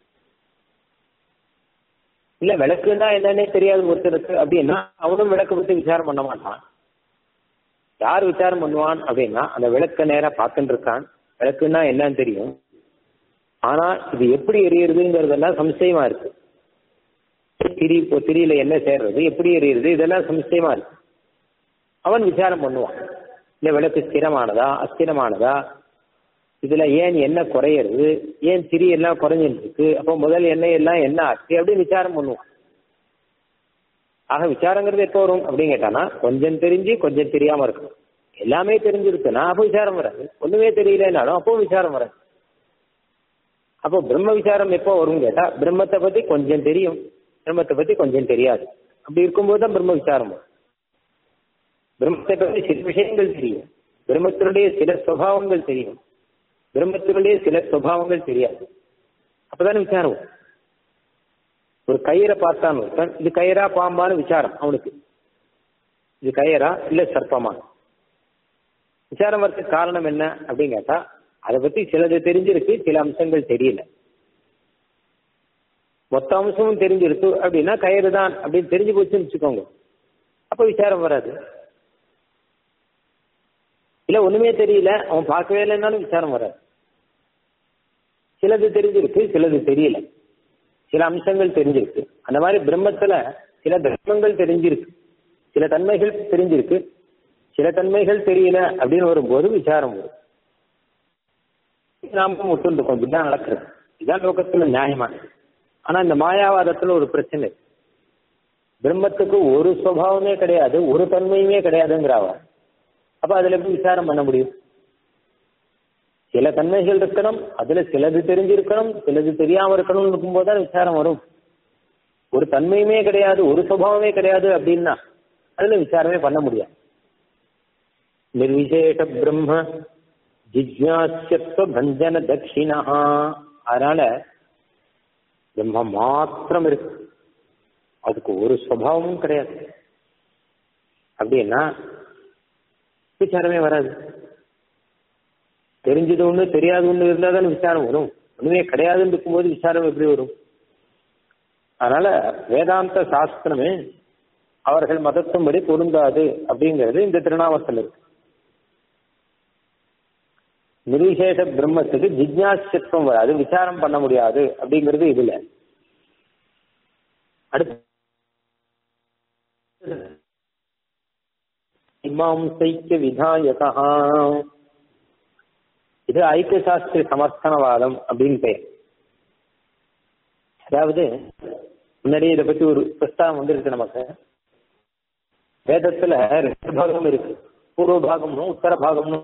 இல்ல விளக்குன்னா என்னன்னே தெரியாது ஒருத்தருக்கு அப்படின்னா அவனும் விளக்கு பத்தி விசாரம் பண்ண மாட்டான் யார் விசாரம் பண்ணுவான் அப்படின்னா அந்த விளக்க நேரா பார்த்துட்டு இருக்கான் விளக்குன்னா என்னன்னு தெரியும் ஆனா இது எப்படி எரியுறதுங்கிறதெல்லாம் சம்சயமா இருக்கு திரி இப்போ திரியில என்ன சேர்றது எப்படி எரியுறது இதெல்லாம் சம்சயமா இருக்கு அவன் விசாரம் பண்ணுவான் இல்ல விளக்கு ஸ்திரமானதா அஸ்திரமானதா இதுல ஏன் என்ன குறையிறது ஏன் திரி எல்லாம் குறைஞ்சிட்டு இருக்கு அப்போ முதல் எண்ணெய் எல்லாம் என்ன ஆச்சு அப்படின்னு விசாரம் பண்ணுவான் ஆக விசாரங்கிறது எப்போ வரும் அப்படின்னு கேட்டானா கொஞ்சம் தெரிஞ்சு கொஞ்சம் தெரியாம இருக்கும் எல்லாமே தெரிஞ்சிருக்குன்னா அப்போ விசாரம் வராது ஒண்ணுமே தெரியலனாலும் அப்போ விசாரம் வராது அப்போ பிரம்ம விசாரம் எப்போ வரும் கேட்டா பிரம்மத்தை பத்தி கொஞ்சம் தெரியும் பிரம்மத்தை பத்தி கொஞ்சம் தெரியாது அப்படி இருக்கும்போது தான் பிரம்ம விசாரம் வரும் பிரம்மத்தை பற்றி சில விஷயங்கள் தெரியும் பிரம்மத்தினுடைய சில சுவாவங்கள் தெரியும் பிரம்மத்தினுடைய சில சுவாவங்கள் தெரியாது அப்பதானே விசாரம் வரும் ஒரு கயிறை பார்த்தான் ஒருத்தன் இது கயிறா பாம்பான்னு விசாரம் அவனுக்கு இது கயிறா இல்ல சர்ப்பமா விசாரம் வரதுக்கு காரணம் என்ன அப்படின்னு கேட்டா அதை பத்தி சிலது தெரிஞ்சிருக்கு சில அம்சங்கள் தெரியல மொத்த அம்சமும் தெரிஞ்சிருக்கு அப்படின்னா கயிறு தான் அப்படின்னு தெரிஞ்சு போச்சுன்னு வச்சுக்கோங்க அப்ப விசாரம் வராது இல்ல ஒண்ணுமே தெரியல அவன் பார்க்கவே இல்லைன்னாலும் விசாரம் வராது சிலது தெரிஞ்சிருக்கு சிலது தெரியல சில அம்சங்கள் தெரிஞ்சிருக்கு அந்த மாதிரி பிரம்மத்துல சில தர்மங்கள் தெரிஞ்சிருக்கு சில தன்மைகள் தெரிஞ்சிருக்கு சில தன்மைகள் தெரியல அப்படின்னு வரும்போது விசாரம் வரும் நாம முட்டுருக்கோம் இதுதான் நடக்கிறது இதுதான் லோகத்துல நியாயமானது ஆனா இந்த மாயாவாதத்துல ஒரு பிரச்சனை பிரம்மத்துக்கு ஒரு சுவாவமே கிடையாது ஒரு தன்மையுமே கிடையாதுங்கிறாவ அப்ப அதுல எப்படி விசாரம் பண்ண முடியும் சில தன்மைகள் இருக்கணும் அதுல சிலது தெரிஞ்சிருக்கணும் சிலது தெரியாம இருக்கணும் இருக்கும்போது தான் விசாரம் வரும் ஒரு தன்மையுமே கிடையாது ஒரு சுபாவமே கிடையாது அப்படின்னா அதுல விசாரமே பண்ண முடியாது நிர்விசேஷ பிரம்ம ஜிஜ்ஞாசியத்துவ பஞ்சன தட்சிணா அதனால பிரம்ம மாத்திரம் இருக்கு அதுக்கு ஒரு சுவாவமும் கிடையாது அப்படின்னா விசாரமே வராது தெரிஞ்சது ஒண்ணு தெரியாது ஒண்ணு இருந்தா தானே விசாரம் வரும் ஒண்ணுமே கிடையாதுன்னு இருக்கும்போது விசாரம் எப்படி வரும் அதனால வேதாந்த சாஸ்திரமே அவர்கள் மதத்தின்படி பொருந்தாது அப்படிங்கிறது இந்த திருநாமத்தில் இருக்கு நிர்விசேஷ பிரம்மத்துக்கு ஜிக்னாசித்துவம் வராது விசாரம் பண்ண முடியாது அப்படிங்கிறது இதுல அடுத்து மீமாம்சைக்க விதாயகா இது ஐக்கிய சாஸ்திரி சமர்த்தனவாதம் அப்படின்னு பெயர் அதாவது முன்னாடியே இதை பத்தி ஒரு பிரஸ்தாவம் வந்துருக்கு நமக்கு வேதத்துல ரெண்டு பாகம் இருக்கு பூர்வ பாகம்னும் உத்தர பாகம்னு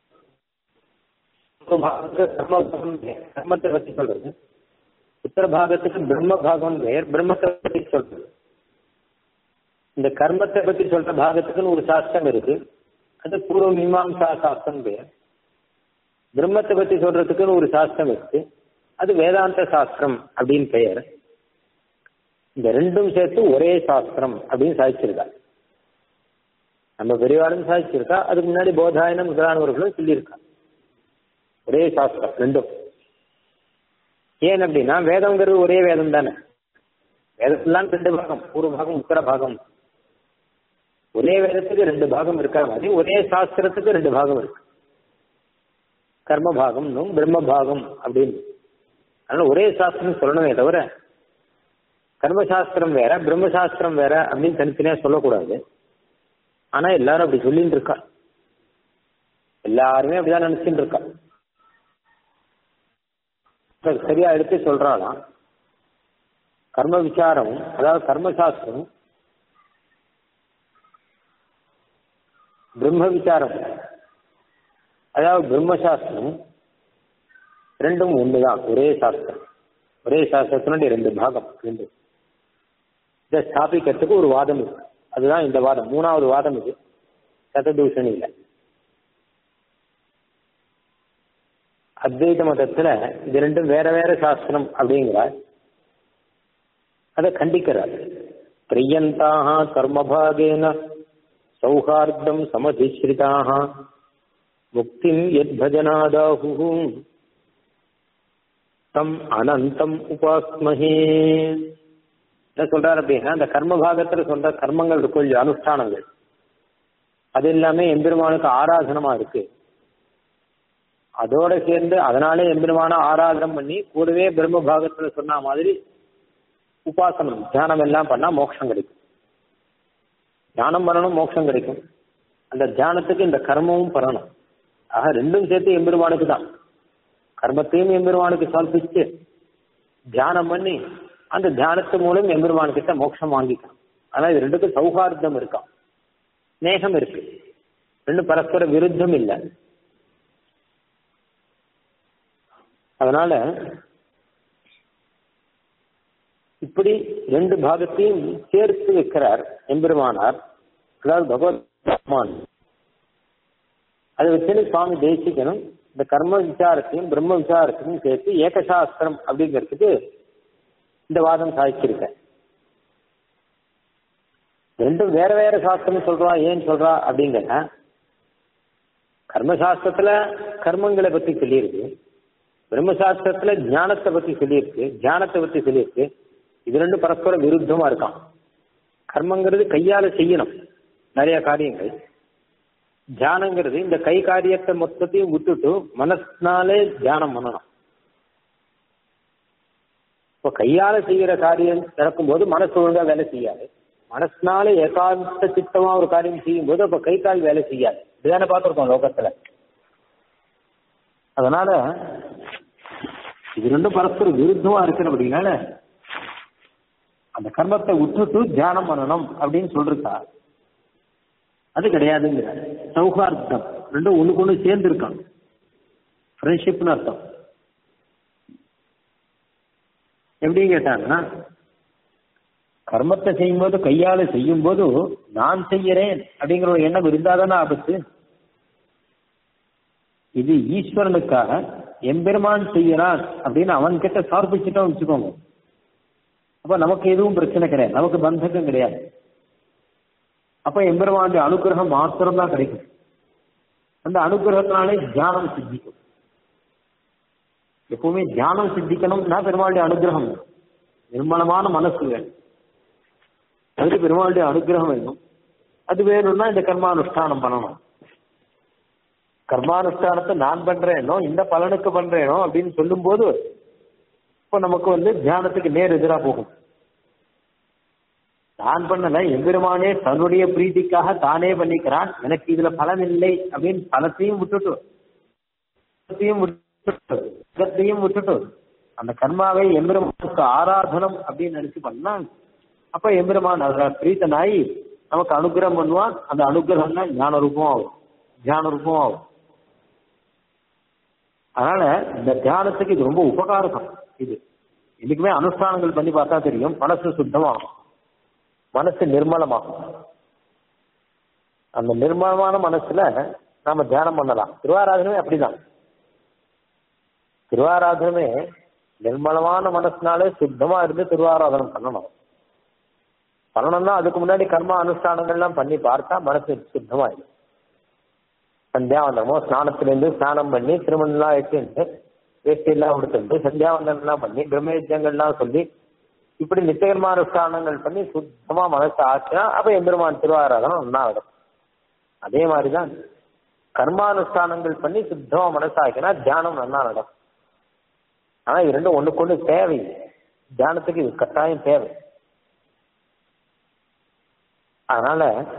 பூர்வ பாகத்துக்கு கர்ம பாகம் பெயர். கர்மத்தை பத்தி சொல்றது உத்தர பாகத்துக்கு பிரம்ம பாகம் பெயர் பிரம்மத்தை பத்தி சொல்றது இந்த கர்மத்தை பத்தி சொல்ற பாகத்துக்குன்னு ஒரு சாஸ்திரம் இருக்கு அது பூர்வ மீமாம்சா சாஸ்திரம் பெயர் பிரம்மத்தை பத்தி சொல்றதுக்குன்னு ஒரு சாஸ்திரம் இருக்கு அது வேதாந்த சாஸ்திரம் அப்படின்னு பெயர் இந்த ரெண்டும் சேர்த்து ஒரே சாஸ்திரம் அப்படின்னு சாதிச்சிருக்கா நம்ம பெரியவாளும் சாதிச்சிருக்கா அதுக்கு முன்னாடி போதாயனம் முதலானவர்களும் சொல்லியிருக்கா ஒரே சாஸ்திரம் ரெண்டும் ஏன் அப்படின்னா வேதங்கிறது ஒரே வேதம் தானே வேதத்துலாம் ரெண்டு பாகம் பூர்வ பாகம் உத்தர பாகம் ஒரே வேதத்துக்கு ரெண்டு பாகம் இருக்கிற மாதிரி ஒரே சாஸ்திரத்துக்கு ரெண்டு பாகம் இருக்கு கர்ம பாகம்னும் பிரம்ம பாகம் அப்படின்னு அதனால ஒரே சாஸ்திரம் சொல்லணுமே தவிர கர்மசாஸ்திரம் வேற பிரம்மசாஸ்திரம் வேற அப்படின்னு தனித்தனியா சொல்லக்கூடாது ஆனா எல்லாரும் அப்படி சொல்லிட்டு இருக்கா எல்லாருமே அப்படிதான் நினைச்சுட்டு இருக்கா சரியா எடுத்து சொல்றாளாம் கர்ம விசாரம் அதாவது கர்மசாஸ்திரம் பிரம்ம விசாரம் அதாவது பிரம்மசாஸ்திரம் ரெண்டும் ஒண்ணுதான் ஒரே சாஸ்திரம் ஒரே சாஸ்திரத்தினுடைய ரெண்டு பாகம் ரெண்டு இதை ஸ்தாபிக்கிறதுக்கு ஒரு வாதம் இருக்கு அதுதான் இந்த வாதம் மூணாவது வாதம் இது சததூஷணி இல்லை அத்வைத மதத்துல இது ரெண்டும் வேற வேற சாஸ்திரம் அப்படிங்கிறார் அதை கண்டிக்கிறார் பிரியந்தாக கர்மபாகேன சௌஹார்தம் சமதிஸ்ரிதாக முக்திம் எத் பஜனாதாஹு தம் அனந்தம் உபாஸ்மஹே என்ன சொல்றாரு அப்படின்னா அந்த கர்ம பாகத்துல சொல்ற கர்மங்கள் இருக்கும் இல்லையா, அனுஷ்டானங்கள் அது எல்லாமே எம்பெருமானுக்கு ஆராதனமா இருக்கு அதோட சேர்ந்து அதனாலே எம்பெருமான ஆராதனம் பண்ணி கூடவே பிரம்ம பாகத்துல சொன்ன மாதிரி உபாசனம் தியானம் எல்லாம் பண்ணா மோட்சம் கிடைக்கும் தியானம் பண்ணணும் மோட்சம் கிடைக்கும் அந்த தியானத்துக்கு இந்த கர்மமும் பண்ணணும் ஆக ரெண்டும் சேர்த்து எம்பெருமானுக்கு தான் கர்மத்தையும் எம்பெருமானுக்கு சமர்ப்பிச்சு தியானம் பண்ணி அந்த தியானத்து மூலம் எம்பெருமானுக்கிட்ட மோட்சம் வாங்கிக்கலாம் ஆனா இது ரெண்டுக்கும் சௌஹார்தம் இருக்கான் ஸ்நேகம் இருக்கு ரெண்டும் பரஸ்பர விருத்தம் இல்லை அதனால இப்படி ரெண்டு பாகத்தையும் சேர்த்து வைக்கிறார் எம்பெருமானார் அதாவது பகவத் ரஹ்மான் அதை வச்சு சுவாமி தேசிகனும் இந்த கர்ம விசாரத்தையும் பிரம்ம விசாரத்தையும் சேர்த்து ஏகசாஸ்திரம் அப்படிங்கிறதுக்கு இந்த வாதம் சாதிச்சிருக்க ரெண்டும் வேற வேற சாஸ்திரம் சொல்றா ஏன் சொல்றா அப்படிங்கிற கர்மசாஸ்திரத்துல கர்மங்களை பத்தி சொல்லியிருக்கு பிரம்மசாஸ்திரத்துல ஞானத்தை பத்தி சொல்லியிருக்கு தியானத்தை பத்தி சொல்லியிருக்கு இது ரெண்டும் பரஸ்பர விருத்தமா இருக்கான் கர்மங்கிறது கையால செய்யணும் நிறைய காரியங்கள் தியானங்கிறது இந்த கை காரியத்தை மொத்தத்தையும் விட்டுட்டு மனசினாலே தியானம் பண்ணணும் இப்போ கையால செய்யற காரியம் நடக்கும்போது மனசு ஒழுங்கா வேலை செய்யாது மனசுனால ஏகாந்த சித்தமா ஒரு காரியம் செய்யும் போது அப்ப கை கால் வேலை செய்யாது இதுதானே பார்த்துருக்கோம் லோகத்துல அதனால இது ரெண்டும் பரஸ்பர விருத்தமா இருக்கிற அப்படின்னால அந்த கர்மத்தை விட்டுட்டு தியானம் பண்ணணும் அப்படின்னு சொல்றா அது கிடையாதுங்கிற சௌஹார்த்தம் ரெண்டும் ஒண்ணுக்கு ஒண்ணு சேர்ந்து இருக்கான் ஃப்ரெண்ட்ஷிப்னு அர்த்தம் எப்படின்னு கேட்டாங்கன்னா கர்மத்தை செய்யும்போது கையால செய்யும் போது நான் செய்யறேன் அப்படிங்கிற ஒரு எண்ணம் இருந்தாதானே ஆபத்து இது ஈஸ்வரனுக்காக எம்பெருமான் செய்யறான் அப்படின்னு அவன் கிட்ட சமர்ப்பிச்சுட்டோம் வச்சுக்கோங்க அப்ப நமக்கு எதுவும் பிரச்சனை கிடையாது நமக்கு பந்தகம் கிடையாது அப்ப எம்பெருமானுடைய அனுகிரகம் மாத்திரம் தான் கிடைக்கும் அந்த அனுகிரகத்தினாலே தியானம் சித்திக்கும் எப்பவுமே தியானம் சித்திக்கணும்னா பெருமாளுடைய அனுகிரகம் நிர்மலமான மனசு வேணும் அதுக்கு பெருமாளுடைய அனுகிரகம் வேணும் அது வேணும்னா இந்த கர்மானுஷ்டானம் பண்ணணும் கர்மானுஷ்டானத்தை நான் பண்றேனோ இந்த பலனுக்கு பண்றேனோ அப்படின்னு சொல்லும்போது இப்போ நமக்கு வந்து தியானத்துக்கு நேர் எதிராக போகும் நான் பண்ணல எம்பெருமானே தன்னுடைய பிரீதிக்காக தானே பண்ணிக்கிறான் எனக்கு இதுல பலன் இல்லை அப்படின்னு பலத்தையும் விட்டுட்டு பலத்தையும் விட்டுட்டு ஜகத்தையும் விட்டுட்டு அந்த கர்மாவை எம்பெருமானுக்கு ஆராதனம் அப்படின்னு நினைச்சு பண்ணா அப்ப எம்பெருமான் அதுல பிரீத்தனாயி நமக்கு அனுகிரகம் பண்ணுவான் அந்த அனுகிரகம் தான் ஞான ரூபம் ஆகும் தியான ரூபம் ஆகும் அதனால இந்த தியானத்துக்கு இது ரொம்ப உபகாரகம் இது இதுக்குமே அனுஷ்டானங்கள் பண்ணி பார்த்தா தெரியும் மனசு சுத்தமாகும் மனசு நிர்மலமாகும் அந்த நிர்மலமான மனசுல நாம தியானம் பண்ணலாம் திருவாராதனமே அப்படிதான் திருவாராதனமே நிர்மலமான மனசுனாலே சுத்தமா இருந்து திருவாராதனம் பண்ணணும் பண்ணணும்னா அதுக்கு முன்னாடி கர்ம அனுஷ்டானங்கள்லாம் பண்ணி பார்த்தா மனசு சுத்தமாயிடும் சந்தியாவந்தனமோ ஸ்நானத்திலேருந்து ஸ்நானம் பண்ணி திருமணம்லாம் வச்சுட்டு வேஷ்டியெல்லாம் கொடுத்துட்டு சந்தியாவந்தனம்லாம் பண்ணி பிரம்மயஜங்கள்லாம் சொல்லி இப்படி நித்தியகர்மானுஷ்டானங்கள் பண்ணி சுத்தமா மனசு ஆச்சுன்னா அப்ப எம்பெருமான் திருவாராதனம் ஒன்னா ஆகிடும் அதே மாதிரிதான் கர்மானுஷ்டானங்கள் பண்ணி சுத்தமா மனசாக்கினா தியானம் நல்லா நடக்கும் ஆனா இது ரெண்டும் ஒண்ணுக்கு ஒண்ணு தேவை தியானத்துக்கு இது கட்டாயம் தேவை அதனால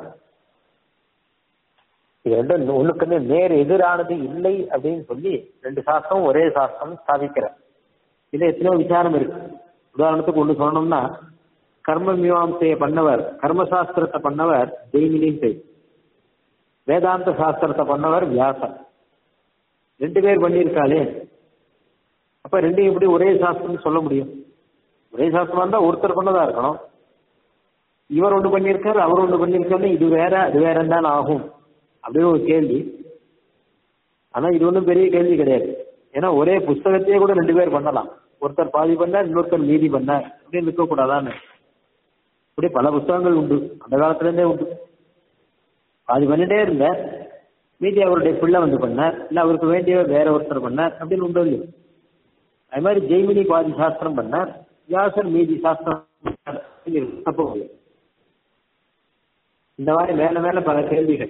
இது ரெண்டும் ஒண்ணுக்கு நேர் எதிரானது இல்லை அப்படின்னு சொல்லி ரெண்டு சாஸ்திரம் ஒரே சாஸ்திரம் ஸ்தாபிக்கிற இதுல எத்தனையோ விசாரம் இருக்கு உதாரணத்துக்கு ஒண்ணு சொன்னோம்னா கர்ம மீமாசையை பண்ணவர் கர்மசாஸ்திரத்தை பண்ணவர் ஜெய்மினின் பேர் வேதாந்த சாஸ்திரத்தை பண்ணவர் வியாசர் ரெண்டு பேர் பண்ணியிருக்காளே அப்ப ரெண்டையும் எப்படி ஒரே சாஸ்திரம்னு சொல்ல முடியும் ஒரே சாஸ்திரம் இருந்தா ஒருத்தர் பண்ணதா இருக்கணும் இவர் ஒண்ணு பண்ணியிருக்காரு அவர் ஒண்ணு பண்ணியிருக்காரு இது வேற அது வேற தான் ஆகும் அப்படின்னு ஒரு கேள்வி ஆனா இது ஒன்றும் பெரிய கேள்வி கிடையாது ஏன்னா ஒரே புஸ்தகத்தையே கூட ரெண்டு பேர் பண்ணலாம் ஒருத்தர் பாதி பண்ணார் இன்னொருத்தர் மீதி பண்ணார் அப்படின்னு இருக்க கூடாதான்னு இப்படி பல புஸ்தகங்கள் உண்டு அந்த காலத்துல இருந்தே உண்டு பாதி பண்ணிட்டே இருந்த மீதி அவருடைய பிள்ளை வந்து பண்ணார் இல்ல அவருக்கு வேண்டிய வேற ஒருத்தர் பண்ணார் அப்படின்னு உண்டு இல்லையா அது மாதிரி ஜெய்மினி பாதி சாஸ்திரம் பண்ணார் வியாசர் மீதி சாஸ்திரம் பண்ணார் அப்படின்னு தப்பு முடியும் இந்த மாதிரி மேல மேல பல கேள்விகள்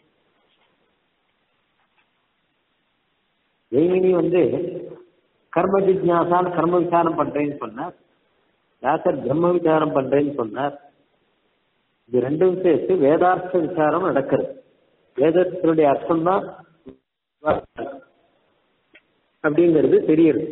ஜெய்மினி வந்து கர்ம ஜிஜ்ஞாசான் கர்ம விசாரம் பண்றேன்னு சொன்னார் வியாசர் பிரம்ம விசாரம் பண்றேன்னு சொன்னார் இது ரெண்டும் சேர்த்து வேதார்த்த விசாரம் நடக்கிறது வேதத்தினுடைய அர்த்தம் தான் அப்படிங்கிறது தெரியுது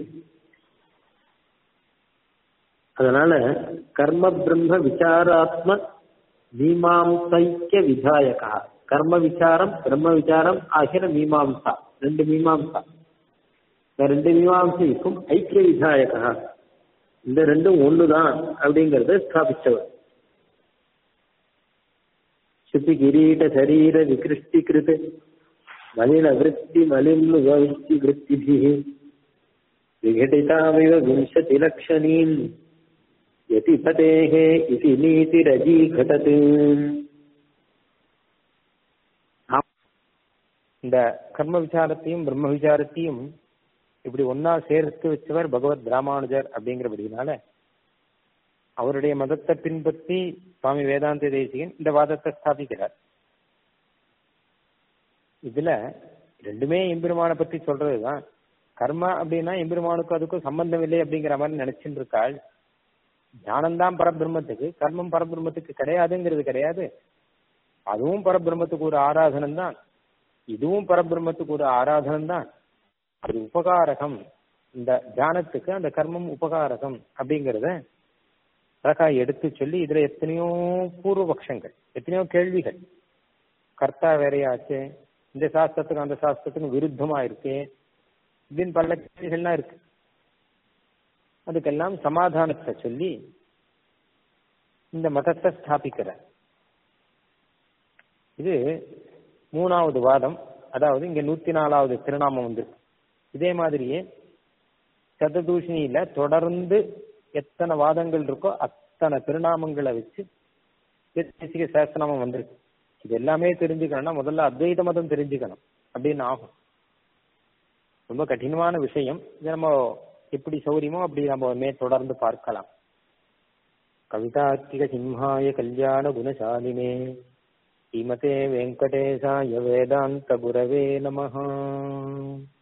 அதனால கர்ம பிரம்ம விசாராத்ம மீமாம்சைக்கிய விதாயகா கர்ம விசாரம் பிரம்ம விசாரம் ஆகிற மீமாம்சா ரெண்டு மீமாம்சா இந்த ரெண்டு மீமாம்சைக்கும் ஐக்கிய விதாயகா இந்த ரெண்டும் ஒண்ணுதான் அப்படிங்கறத ஸ்தாபிச்சவர் சுத்தி கிரீட சரீர விகிருஷ்டிகிருத் மலின விருத்தி மலின் விருத்தி விருத்திபி விகடிதாமிவ விம்சதி லக்ஷணீம் யதி பதேஹே இதி நீதிரஜி கடது இந்த கர்ம விசாரத்தையும் பிரம்ம விசாரத்தையும் இப்படி ஒன்னா சேர்த்து வச்சவர் பகவத் ராமானுஜர் அப்படிங்கிறபடினால அவருடைய மதத்தை பின்பற்றி சுவாமி வேதாந்த தேசிகன் இந்த வாதத்தை ஸ்தாபிக்கிறார் இதுல ரெண்டுமே எம்பெருமானை பத்தி சொல்றதுதான் கர்மா அப்படின்னா எம்பெருமானுக்கும் அதுக்கும் சம்பந்தம் இல்லை அப்படிங்கிற மாதிரி நினைச்சுட்டு இருக்காள் ஞானம்தான் பரபிரம்மத்துக்கு கர்மம் பரபிரம்மத்துக்கு கிடையாதுங்கிறது கிடையாது அதுவும் பரபிரம்மத்துக்கு ஒரு ஆராதனம் தான் இதுவும் பரபிரம்மத்துக்கு ஒரு ஆராதனம் தான் அது உபகாரகம் இந்த தியானத்துக்கு அந்த கர்மம் உபகாரகம் அப்படிங்கிறத அழகா எடுத்து சொல்லி இதுல எத்தனையோ பூர்வபக்ஷங்கள் எத்தனையோ கேள்விகள் கர்த்தா வேறையாச்சு இந்த சாஸ்திரத்துக்கு அந்த சாஸ்திரத்துக்கும் விருத்தமா இருக்கு இப்படின்னு பல கேள்விகள்லாம் இருக்கு அதுக்கெல்லாம் சமாதானத்தை சொல்லி இந்த மதத்தை ஸ்தாபிக்கிறார் இது மூணாவது வாதம் அதாவது இங்க நூத்தி நாலாவது திருநாமம் வந்து இதே மாதிரியே சததூஷணியில தொடர்ந்து எத்தனை வாதங்கள் இருக்கோ அத்தனை திருநாமங்களை வச்சு தேசிக சாஸ்திரநாமம் வந்திருக்கு இது எல்லாமே தெரிஞ்சுக்கணும்னா முதல்ல அத்வைத மதம் தெரிஞ்சுக்கணும் அப்படின்னு ஆகும் ரொம்ப கடினமான விஷயம் இதை நம்ம எப்படி சௌரியமோ அப்படி நம்ம மே தொடர்ந்து பார்க்கலாம் कवितार्किकसिंहाय कल्याणगुणशालिने श्रीमते वेङ्कटेशाय वेदान्तगुरवे नमः